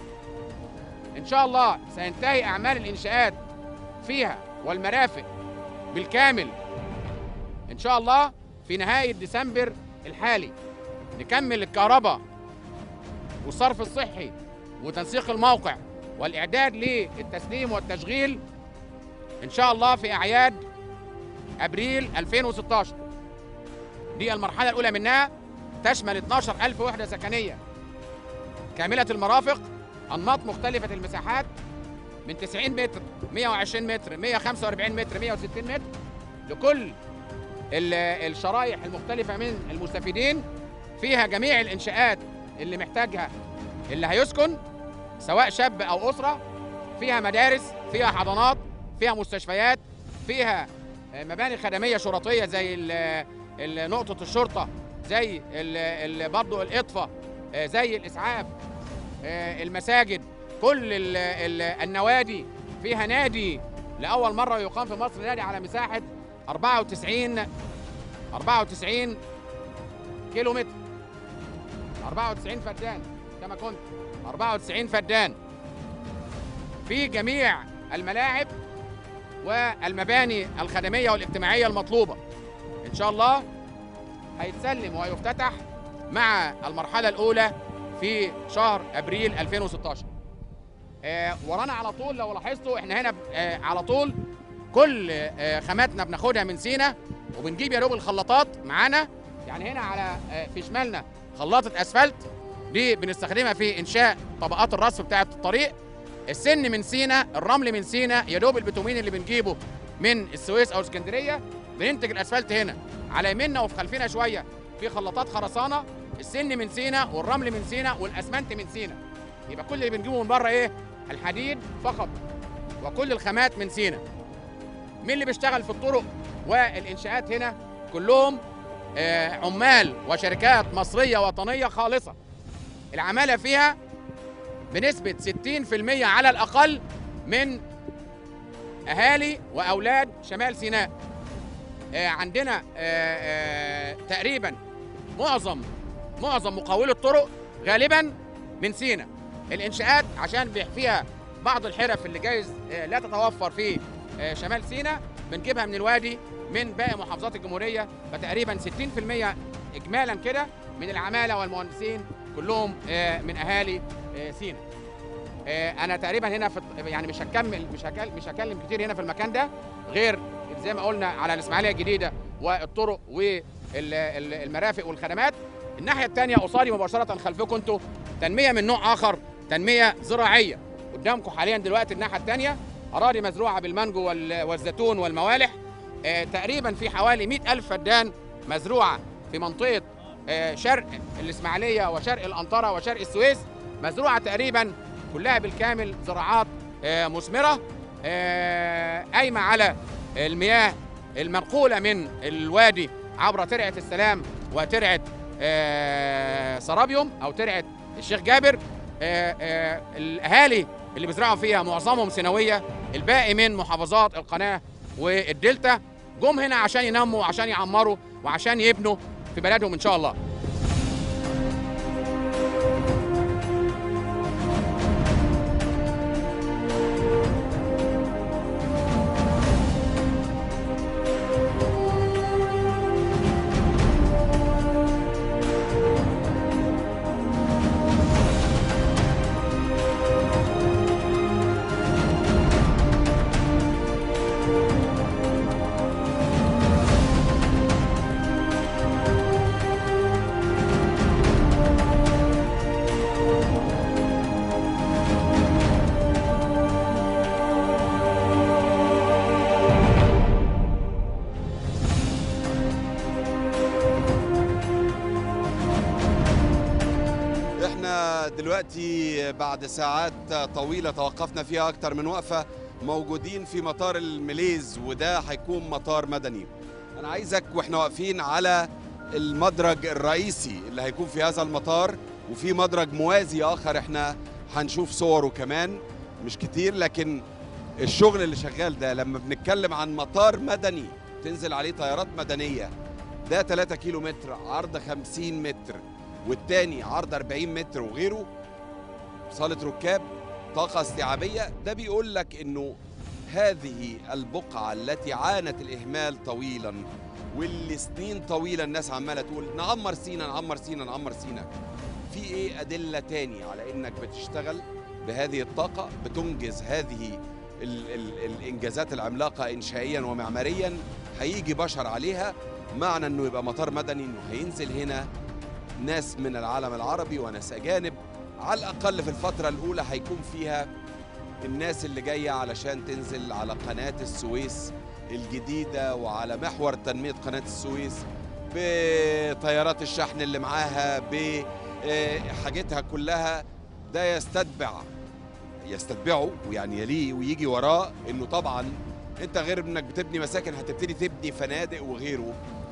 إن شاء الله سينتهي أعمال الإنشاءات فيها والمرافق بالكامل إن شاء الله في نهاية ديسمبر الحالي نكمل الكهرباء والصرف الصحي وتنسيق الموقع والإعداد للتسليم والتشغيل إن شاء الله في أعياد أبريل 2016 دي المرحلة الأولى منها تشمل 12 ألف وحدة سكنية كاملة المرافق أنماط مختلفة المساحات من 90 متر 120 متر 145 متر 160 متر لكل ال- الشرائح المختلفة من المستفيدين فيها جميع الإنشاءات اللي محتاجها اللي هيسكن سواء شاب أو أسرة فيها مدارس فيها حضانات فيها مستشفيات فيها آه، مباني خدمية شرطية زي ال- ال- نقطة الشرطة زي ال- ال- برضه الإطفاء آه، زي الإسعاف آه، المساجد كل ال- ال- النوادي فيها نادي لأول مرة يقام في مصر نادي على مساحة 94 94 كيلو متر 94 فدان كما كنت 94 فدان في جميع الملاعب والمباني الخدمية والاجتماعية المطلوبة إن شاء الله هيتسلم ويفتتح مع المرحلة الأولى في شهر أبريل 2016 آه ورانا على طول لو لاحظتوا احنا هنا آه على طول كل آه خاماتنا بناخدها من سينا وبنجيب يا دوب الخلاطات معانا يعني هنا على آه في شمالنا خلاطة أسفلت دي بنستخدمها في إنشاء طبقات الرصف بتاعة الطريق السن من سينا الرمل من سينا يا دوب البتومين اللي بنجيبه من السويس او اسكندريه بننتج الاسفلت هنا على يميننا وفي خلفنا شويه في خلاطات خرسانه السن من سينا والرمل من سينا والاسمنت من سينا يبقى كل اللي بنجيبه من بره ايه الحديد فقط وكل الخامات من سينا مين اللي بيشتغل في الطرق والانشاءات هنا كلهم آه، عمال وشركات مصريه وطنيه خالصه العماله فيها بنسبة 60% على الأقل من أهالي وأولاد شمال سيناء آه، عندنا آه، آه، تقريبا معظم معظم مقاولي الطرق غالبا من سينا الإنشاءات عشان بيح- فيها بعض الحرف اللي جايز آه، لا تتوفر في آه، شمال سيناء بنجيبها من الوادي من باقي محافظات الجمهورية فتقريبا 60% إجمالا كده من العمالة والمهندسين كلهم آه، من أهالي آه، سينا آه، انا تقريبا هنا في يعني مش هكمل مش هكلم مش هكلم كتير هنا في المكان ده غير زي ما قلنا على الاسماعيليه الجديده والطرق والمرافق والخدمات الناحيه الثانيه قصادي مباشره خلفكم انتوا تنميه من نوع اخر تنميه زراعيه قدامكم حاليا دلوقتي الناحيه الثانيه اراضي مزروعه بالمانجو وال- والزيتون والموالح آه، تقريبا في حوالي 100 الف فدان مزروعه في منطقه آه، شرق الاسماعيليه وشرق الانطره وشرق السويس مزروعه تقريبا كلها بالكامل زراعات آه، مثمره آه، قايمه على المياه المنقوله من الوادي عبر ترعه السلام وترعه آه، سرابيوم او ترعه الشيخ جابر آه، آه، الاهالي اللي بيزرعوا فيها معظمهم سنويه الباقي من محافظات القناه والدلتا جم هنا عشان ينموا وعشان يعمروا وعشان يبنوا في بلدهم ان شاء الله دلوقتي بعد ساعات طويلة توقفنا فيها أكتر من وقفة موجودين في مطار المليز وده هيكون مطار مدني أنا عايزك وإحنا واقفين على المدرج الرئيسي اللي هيكون في هذا المطار وفي مدرج موازي آخر إحنا هنشوف صوره كمان مش كتير لكن الشغل اللي شغال ده لما بنتكلم عن مطار مدني تنزل عليه طيارات مدنية ده 3 كيلو متر عرض 50 متر والتاني عرض 40 متر وغيره صالة ركاب طاقة استيعابية ده بيقول لك انه هذه البقعة التي عانت الإهمال طويلا واللي سنين طويلة الناس عمالة تقول نعمر سينا نعمر سينا نعمر سينا في ايه أدلة تاني على انك بتشتغل بهذه الطاقة بتنجز هذه ال ال الإنجازات العملاقة إنشائيا ومعماريا هيجي بشر عليها معنى انه يبقى مطار مدني انه هينزل هنا ناس من العالم العربي وناس اجانب على الاقل في الفتره الاولى هيكون فيها الناس اللي جايه علشان تنزل على قناه السويس الجديده وعلى محور تنميه قناه السويس بطيارات الشحن اللي معاها بحاجتها كلها ده يستتبع يستتبعه ويعني يليه ويجي وراه انه طبعا انت غير انك بتبني مساكن هتبتدي تبني فنادق وغيره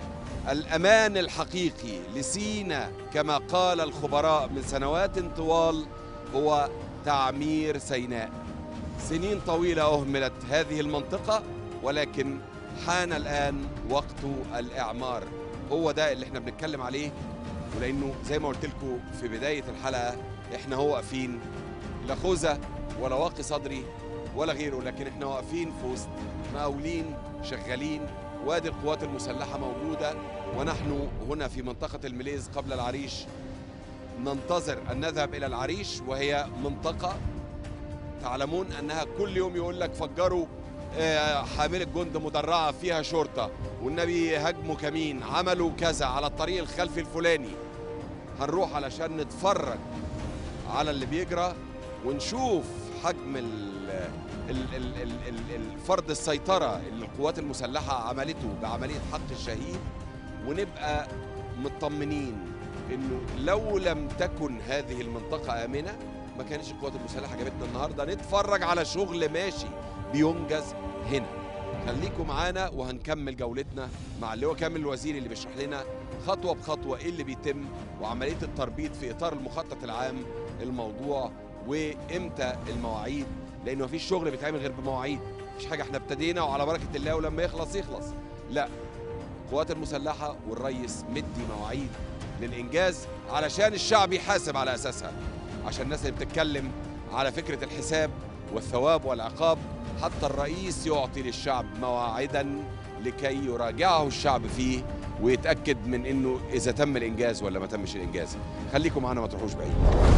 الامان الحقيقي لسينا كما قال الخبراء من سنوات طوال هو تعمير سيناء سنين طويله اهملت هذه المنطقه ولكن حان الان وقت الاعمار هو ده اللي احنا بنتكلم عليه ولانه زي ما قلت لكم في بدايه الحلقه احنا هو واقفين لا خوذه ولا واقي صدري ولا غيره لكن احنا واقفين في وسط مقاولين شغالين وادي القوات المسلحة موجودة ونحن هنا في منطقة المليز قبل العريش ننتظر أن نذهب إلى العريش وهي منطقة تعلمون أنها كل يوم يقول لك فجروا آه، حاملة جند مدرعة فيها شرطة والنبي هجموا كمين عملوا كذا على الطريق الخلفي الفلاني هنروح علشان نتفرج على اللي بيجرى ونشوف حجم ال ال ال ال ال ال فرض السيطرة اللي القوات المسلحة عملته بعملية حق الشهيد ونبقى مطمنين انه لو لم تكن هذه المنطقة آمنة ما كانش القوات المسلحة جابتنا النهاردة نتفرج على شغل ماشي بينجز هنا خليكم معانا وهنكمل جولتنا مع اللواء كامل الوزير اللي بيشرح لنا خطوة بخطوة ايه اللي بيتم وعملية التربيط في إطار المخطط العام الموضوع وامتى المواعيد لانه مفيش شغل بيتعمل غير بمواعيد مفيش حاجه احنا ابتدينا وعلى بركه الله ولما يخلص يخلص لا القوات المسلحه والريس مدي مواعيد للانجاز علشان الشعب يحاسب على اساسها عشان الناس اللي بتتكلم على فكره الحساب والثواب والعقاب حتى الرئيس يعطي للشعب مواعيدا لكي يراجعه الشعب فيه ويتاكد من انه اذا تم الانجاز ولا ما تمش الانجاز خليكم معانا ما تروحوش بعيد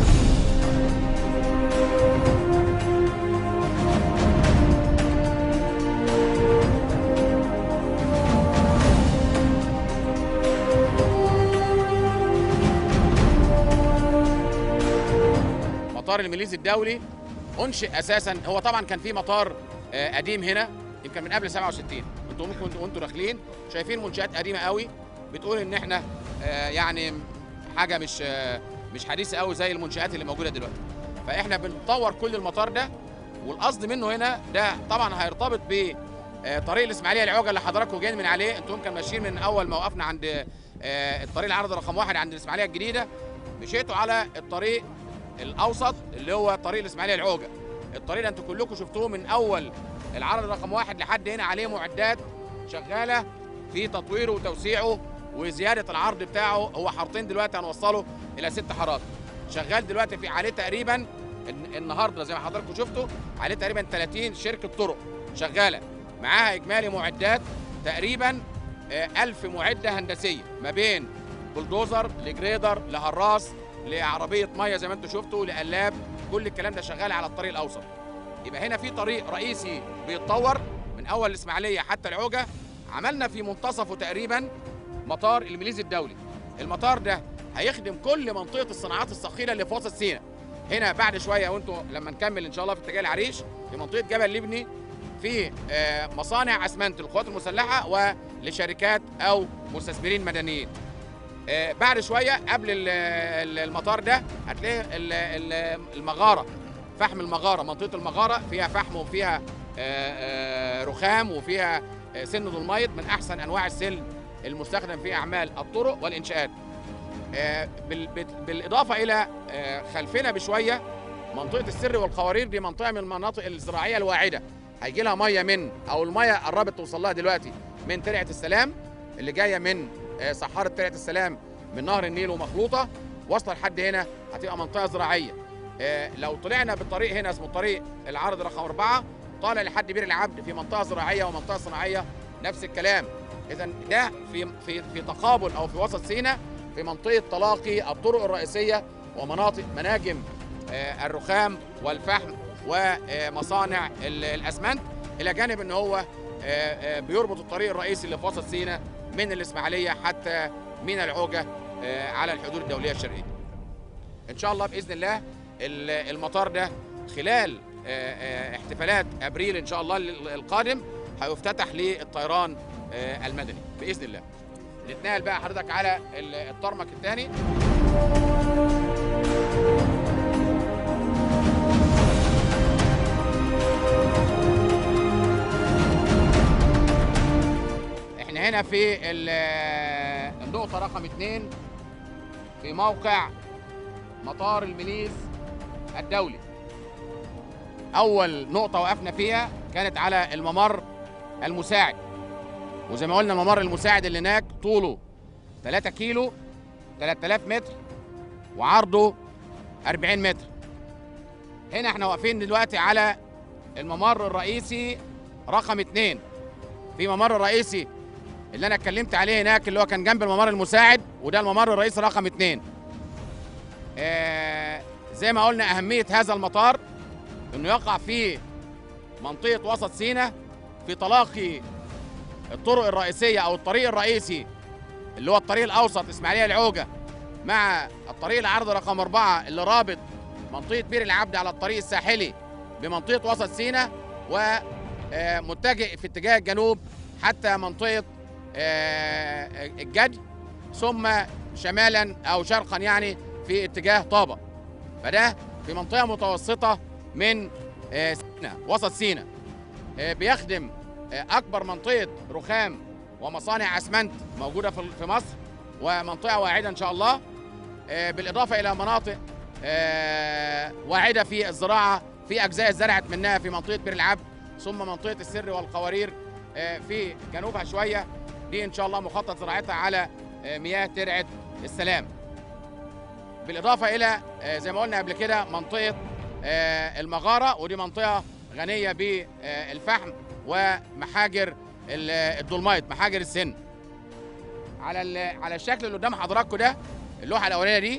مطار المليزي الدولي انشئ اساسا هو طبعا كان في مطار آه، قديم هنا يمكن من قبل 67 انتوا ممكن وانتوا داخلين شايفين منشات قديمه قوي بتقول ان احنا آه، يعني حاجه مش آه، مش حديثه قوي زي المنشات اللي موجوده دلوقتي فاحنا بنطور كل المطار ده والقصد منه هنا ده طبعا هيرتبط ب آه، طريق الاسماعيليه العوجه اللي حضراتكم جايين من عليه انتم يمكن ماشيين من اول ما وقفنا عند آه، الطريق العرض رقم واحد عند الاسماعيليه الجديده مشيتوا على الطريق الاوسط اللي هو طريق الاسماعيليه العوجه الطريق ده انتوا كلكم شفتوه من اول العرض رقم واحد لحد هنا عليه معدات شغاله في تطويره وتوسيعه وزياده العرض بتاعه هو حارتين دلوقتي هنوصله الى ست حارات شغال دلوقتي في عليه تقريبا الن- النهارده زي ما حضراتكم شفتوا عليه تقريبا 30 شركه طرق شغاله معاها اجمالي معدات تقريبا آه، 1000 معده هندسيه ما بين بلدوزر لجريدر لهراس لعربيه ميه زي ما انتم شفتوا لقلاب كل الكلام ده شغال على الطريق الاوسط يبقى هنا في طريق رئيسي بيتطور من اول الاسماعيليه حتى العوجه عملنا في منتصفه تقريبا مطار المليزي الدولي المطار ده هيخدم كل منطقه الصناعات الثقيله اللي في وسط سيناء هنا بعد شويه وانتوا لما نكمل ان شاء الله في اتجاه العريش في منطقه جبل لبني في آه، مصانع اسمنت للقوات المسلحه ولشركات او مستثمرين مدنيين آه، بعد شويه قبل ال- ال- المطار ده هتلاقي ال- ال- المغاره فحم المغاره منطقه المغاره فيها فحم وفيها آه، آه، رخام وفيها آه، سن دولمايت من احسن انواع السلم المستخدم في اعمال الطرق والانشاءات آه، بال- بال- بالاضافه الى آه، خلفنا بشويه منطقه السر والقوارير دي منطقه من المناطق الزراعيه الواعده هيجي لها ميه من او الميه قربت توصل لها دلوقتي من ترعه السلام اللي جايه من آه، صحارة ترعه السلام من نهر النيل ومخلوطه واصله لحد هنا هتبقى منطقه زراعيه آه، لو طلعنا بالطريق هنا اسمه طريق العرض رقم أربعة طالع لحد بير العبد في منطقه زراعيه ومنطقه صناعيه نفس الكلام اذا ده في في في تقابل او في وسط سيناء في منطقه تلاقي الطرق الرئيسيه ومناطق مناجم آه، الرخام والفحم ومصانع ال- الاسمنت الى جانب ان هو آه، آه، بيربط الطريق الرئيسي اللي في وسط سيناء من الاسماعيليه حتى مينا العوجه آه، على الحدود الدوليه الشرقيه. ان شاء الله باذن الله ال- المطار ده خلال آه، آه، احتفالات ابريل ان شاء الله ال- القادم هيفتتح للطيران آه، المدني باذن الله. نتنقل بقى حضرتك على ال- الطرمك الثاني احنا هنا في ال- النقطة رقم اثنين في موقع مطار المنيز الدولي أول نقطة وقفنا فيها كانت على الممر المساعد وزي ما قلنا الممر المساعد اللي هناك طوله 3 كيلو 3000 متر وعرضه 40 متر هنا احنا واقفين دلوقتي على الممر الرئيسي رقم اثنين في ممر رئيسي اللي انا اتكلمت عليه هناك اللي هو كان جنب الممر المساعد وده الممر الرئيسي رقم اثنين آه زي ما قلنا اهميه هذا المطار انه يقع في منطقه وسط سيناء في تلاقي الطرق الرئيسيه او الطريق الرئيسي اللي هو الطريق الاوسط اسماعيليه العوجه مع الطريق العرض رقم أربعة اللي رابط منطقة بير العبد على الطريق الساحلي بمنطقة وسط سيناء ومتجه في اتجاه الجنوب حتى منطقة آه، الجدي ثم شمالا أو شرقا يعني في اتجاه طابة فده في منطقة متوسطة من آه، سيناء وسط سيناء آه، بيخدم آه، أكبر منطقة رخام ومصانع أسمنت موجودة في في مصر ومنطقة واعدة إن شاء الله آه، بالإضافة إلى مناطق آه، واعدة في الزراعة في أجزاء زرعت منها في منطقة بير العبد ثم منطقة السر والقوارير آه، في جنوبها شوية دي إن شاء الله مخطط زراعتها على آه، مياه ترعة السلام بالإضافة إلى آه، زي ما قلنا قبل كده منطقة آه، المغارة ودي منطقة غنية بالفحم ومحاجر ال- الدولمايت محاجر السن على ال- على الشكل اللي قدام حضراتكم ده اللوحه الاولانيه دي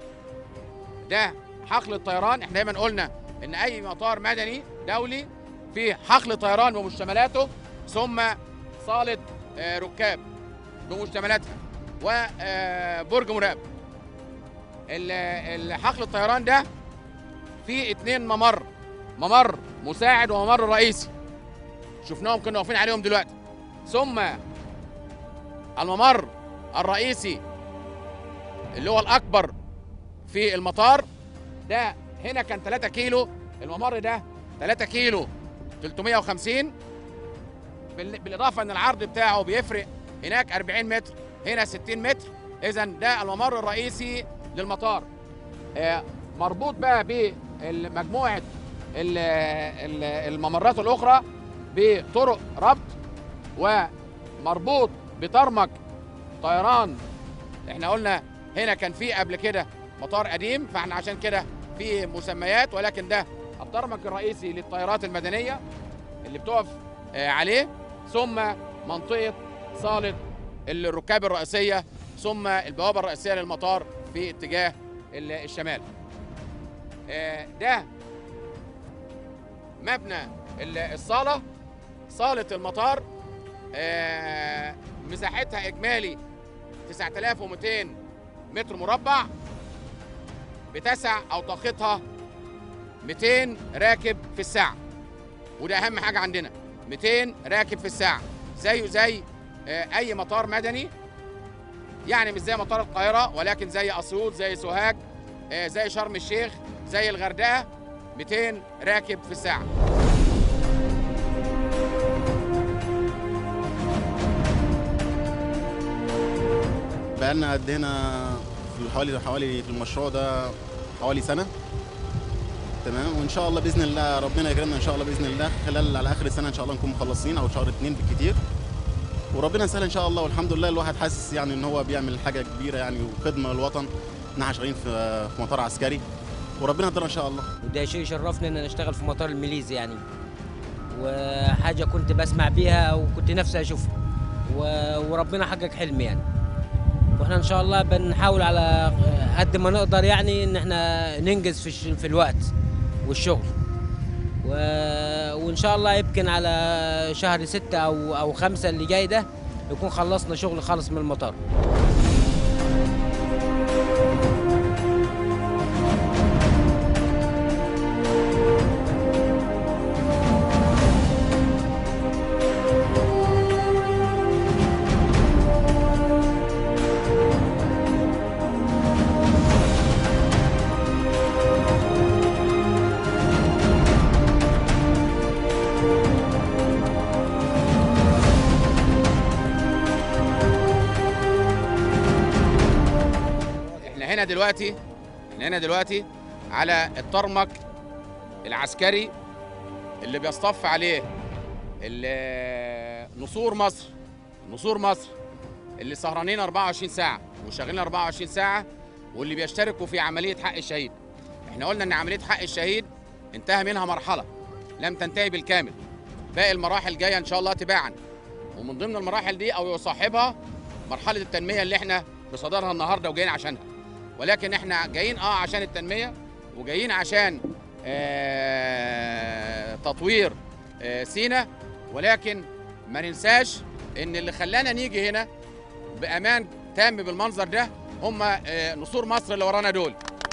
ده حقل الطيران احنا دايما قلنا ان اي مطار مدني دولي فيه حقل طيران ومشتملاته ثم صاله آه، ركاب بمشتملاتها وبرج مراقب ال- ال- حقل الطيران ده فيه اتنين ممر ممر مساعد وممر رئيسي شفناهم كنا واقفين عليهم دلوقتي ثم الممر الرئيسي اللي هو الاكبر في المطار ده هنا كان 3 كيلو الممر ده 3 كيلو 350 بال- بالاضافه ان العرض بتاعه بيفرق هناك 40 متر هنا 60 متر اذا ده الممر الرئيسي للمطار آه، مربوط بقى بمجموعه ال- ال- الممرات الاخرى بطرق ربط ومربوط بترمك طيران احنا قلنا هنا كان في قبل كده مطار قديم فاحنا عشان كده في مسميات ولكن ده الترمك الرئيسي للطيارات المدنيه اللي بتقف آه، عليه ثم منطقه صاله الركاب الرئيسيه ثم البوابه الرئيسيه للمطار في اتجاه ال- الشمال آه، ده مبنى ال- الصاله صاله المطار آه، مساحتها اجمالي 9200 متر مربع بتسع او طاقتها 200 راكب في الساعه وده اهم حاجه عندنا 200 راكب في الساعه زيه زي آه، اي مطار مدني يعني مش زي مطار القاهره ولكن زي اسيوط زي سوهاج آه، زي شرم الشيخ زي الغردقه 200 راكب في الساعه بقالنا قد هنا في حوالي حوالي في المشروع ده حوالي سنه تمام وان شاء الله باذن الله ربنا يكرمنا ان شاء الله باذن الله خلال على اخر السنه ان شاء الله نكون مخلصين او شهر اتنين بالكتير وربنا يسهل ان شاء الله والحمد لله الواحد حاسس يعني ان هو بيعمل حاجه كبيره يعني وخدمه للوطن ان احنا شغالين في في مطار عسكري وربنا يقدر ان شاء الله وده شيء يشرفني ان انا اشتغل في مطار الميليزي يعني وحاجه كنت بسمع بيها وكنت نفسي اشوفها و- وربنا حقق حلمي يعني واحنا ان شاء الله بنحاول على قد ما نقدر يعني ان احنا ننجز في الش- في الوقت والشغل و... وان شاء الله يمكن على شهر ستة او او خمسة اللي جاي ده يكون خلصنا شغل خالص من المطار احنا هنا دلوقتي احنا هنا دلوقتي على الطرمق العسكري اللي بيصطف عليه ال- نسور مصر نسور مصر اللي سهرانين 24 ساعة وشغالين 24 ساعة واللي بيشتركوا في عملية حق الشهيد احنا قلنا ان عملية حق الشهيد انتهى منها مرحلة لم تنتهي بالكامل باقي المراحل جاية ان شاء الله تباعا ومن ضمن المراحل دي او يصاحبها مرحلة التنمية اللي احنا بصدرها النهارده وجايين عشانها ولكن احنا جايين اه عشان التنميه وجايين عشان آه تطوير آه سينا ولكن ما ننساش ان اللي خلانا نيجي هنا بامان تام بالمنظر ده هم آه نسور مصر اللي ورانا دول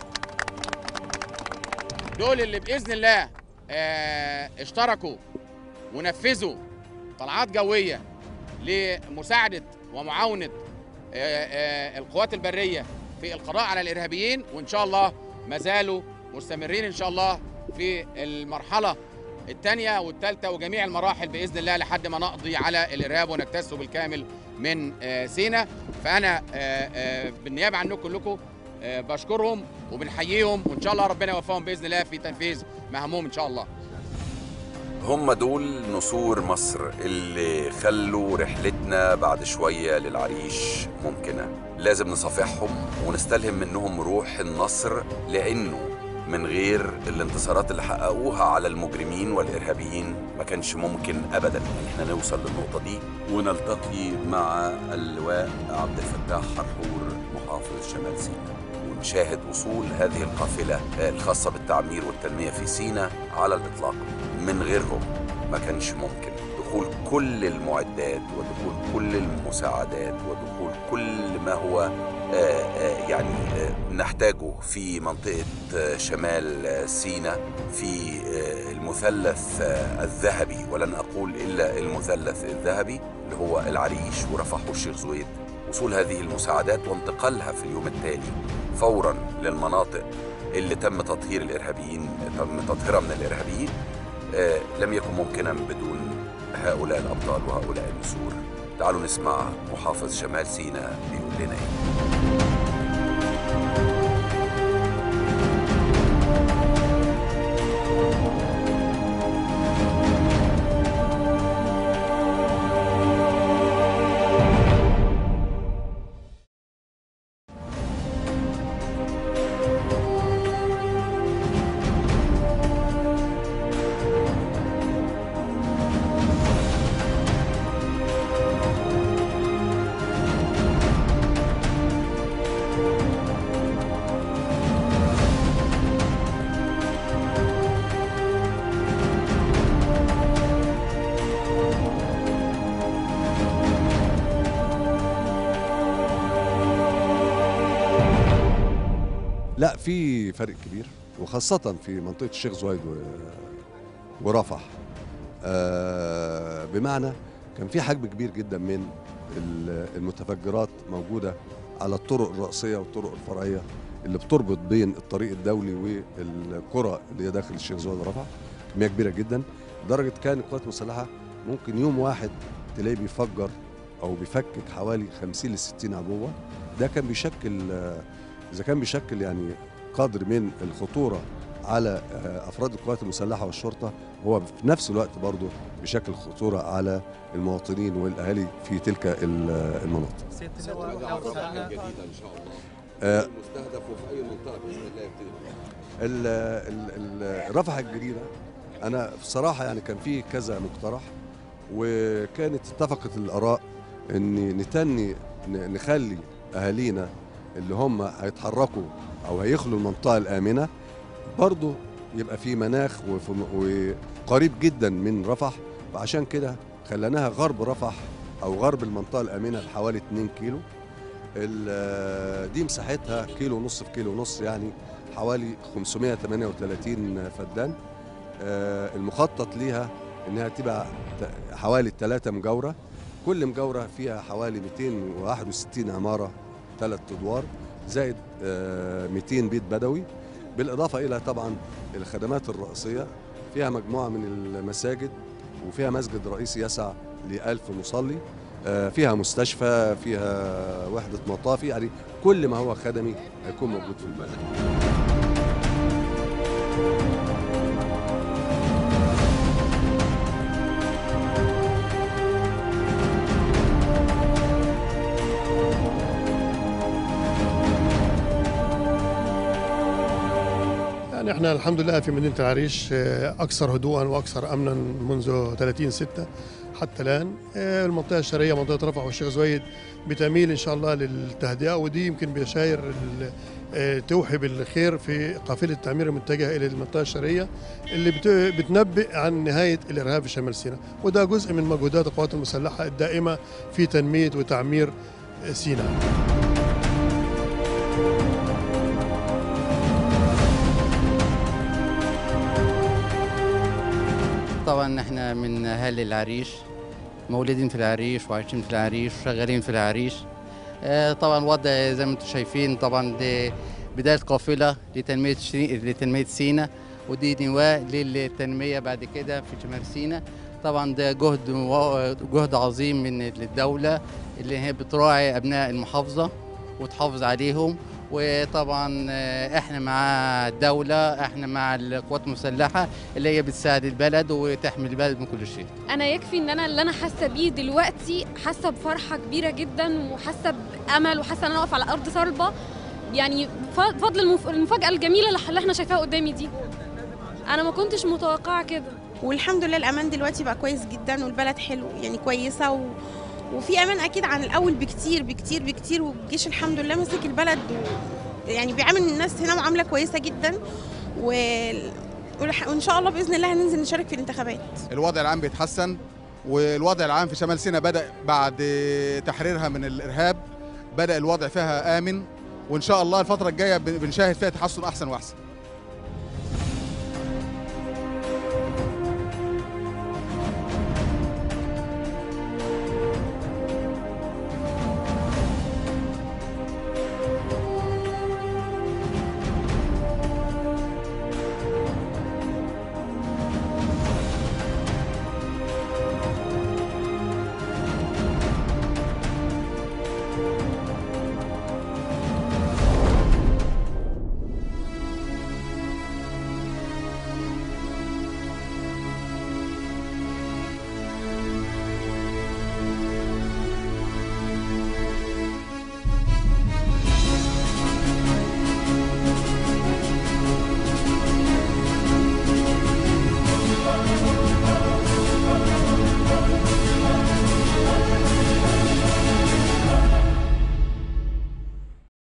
دول اللي باذن الله آه اشتركوا ونفذوا طلعات جويه لمساعده ومعاونه آه، آه، القوات البريه في القضاء على الارهابيين وان شاء الله ما زالوا مستمرين ان شاء الله في المرحله الثانيه والثالثه وجميع المراحل باذن الله لحد ما نقضي على الارهاب ونجتثه بالكامل من آه، سينا فانا آه، آه، بالنيابه عنكم كلكم آه، بشكرهم وبنحييهم وان شاء الله ربنا يوفقهم باذن الله في تنفيذ مهمهم ان شاء الله هم دول نسور مصر اللي خلوا رحلتنا بعد شوية للعريش ممكنة لازم نصافحهم ونستلهم منهم روح النصر لأنه من غير الانتصارات اللي حققوها على المجرمين والإرهابيين ما كانش ممكن أبدا إن احنا نوصل للنقطة دي ونلتقي مع اللواء عبد الفتاح حرحور محافظ شمال سيناء ونشاهد وصول هذه القافلة الخاصة بالتعمير والتنمية في سيناء على الإطلاق من غيرهم ما كانش ممكن دخول كل المعدات ودخول كل المساعدات ودخول كل ما هو آه، آه، يعني آه، نحتاجه في منطقة آه، شمال آه، سيناء في آه، المثلث آه، الذهبي ولن أقول إلا المثلث الذهبي اللي هو العريش ورفح والشيخ زويد وصول هذه المساعدات وانتقالها في اليوم التالي فورا للمناطق اللي تم تطهير الإرهابيين تم تطهيرها من الإرهابيين آه، لم يكن ممكنا بدون هؤلاء الأبطال وهؤلاء النسور تعالوا نسمع محافظ شمال سيناء بيقول لنا ايه لا في فرق كبير وخاصة في منطقة الشيخ زويد و... ورفح آه بمعنى كان في حجم كبير جدا من ال- المتفجرات موجودة على الطرق الرئيسيه والطرق الفرعيه اللي بتربط بين الطريق الدولي والقرى اللي هي داخل الشيخ زويد رفح كميه كبيره جدا لدرجه كان القوات المسلحه ممكن يوم واحد تلاقيه بيفجر او بيفكك حوالي 50 ل 60 عبوه ده كان بيشكل آه، اذا كان بيشكل يعني قدر من الخطوره على آه، افراد القوات المسلحه والشرطه هو في نفس الوقت برضه بيشكل خطوره على المواطنين والاهالي في تلك ال- المناطق جديده ان شاء الله آه، المستهدف وفي اي منطقه باذن الله يبتدي ال- ال- ال- رفح الجديدة أنا بصراحة يعني كان في كذا مقترح وكانت اتفقت الآراء إن نتني ن- نخلي أهالينا اللي هم هيتحركوا أو هيخلوا المنطقة الآمنة برضه يبقى في مناخ وفي- وقريب جدا من رفح وعشان كده خليناها غرب رفح أو غرب المنطقة الآمنة بحوالي 2 كيلو ال- دي مساحتها كيلو ونص في كيلو ونص يعني حوالي 538 فدان آه، المخطط ليها انها تبقى ت- حوالي 3 مجاوره كل مجاوره فيها حوالي 261 عماره ثلاث ادوار زائد آه، 200 بيت بدوي بالاضافه الى طبعا الخدمات الرئيسيه فيها مجموعه من المساجد وفيها مسجد رئيسي يسع ل 1000 مصلي آه، فيها مستشفى فيها وحده مطافي يعني كل ما هو خدمي هيكون موجود في البلد يعني احنا الحمد لله في مدينه العريش آه، اكثر هدوءا واكثر امنا منذ 30 6 حتى الان آه، المنطقه الشرقيه منطقه رفح والشيخ زويد بتميل ان شاء الله للتهدئه ودي يمكن بشاير ال- آه، توحي بالخير في قافله التعمير المتجهه الى المنطقه الشرقيه اللي بت- بتنبئ عن نهايه الارهاب في شمال سيناء وده جزء من مجهودات القوات المسلحه الدائمه في تنميه وتعمير آه، سيناء طبعا احنا من اهالي العريش مولودين في العريش وعايشين في العريش وشغالين في العريش آه، طبعا الوضع زي ما انتم شايفين طبعا دي بدايه قافله لتنميه شري- لتنميه سينا ودي نواه للتنميه بعد كده في شمال سينا طبعا ده جهد و- جهد عظيم من الدوله اللي هي بتراعي ابناء المحافظه وتحافظ عليهم وطبعا آه، احنا مع الدوله احنا مع القوات المسلحه اللي هي بتساعد البلد وتحمي البلد من كل شيء انا يكفي ان انا اللي انا حاسه بيه دلوقتي حاسه بفرحه كبيره جدا وحاسه بامل وحاسه ان انا واقفه على ارض صلبه يعني ف- فضل المف- المفاجاه الجميله اللي اللي احنا شايفاها قدامي دي انا ما كنتش متوقعه كده والحمد لله الامان دلوقتي بقى كويس جدا والبلد حلو يعني كويسه و... وفي امان اكيد عن الاول بكتير بكتير بكتير والجيش الحمد لله ماسك البلد و... يعني بيعامل الناس هنا معامله كويسه جدا و... والح- وان شاء الله باذن الله هننزل نشارك في الانتخابات الوضع العام بيتحسن والوضع العام في شمال سيناء بدأ بعد تحريرها من الإرهاب بدأ الوضع فيها آمن وإن شاء الله الفترة الجاية بنشاهد فيها تحسن أحسن وأحسن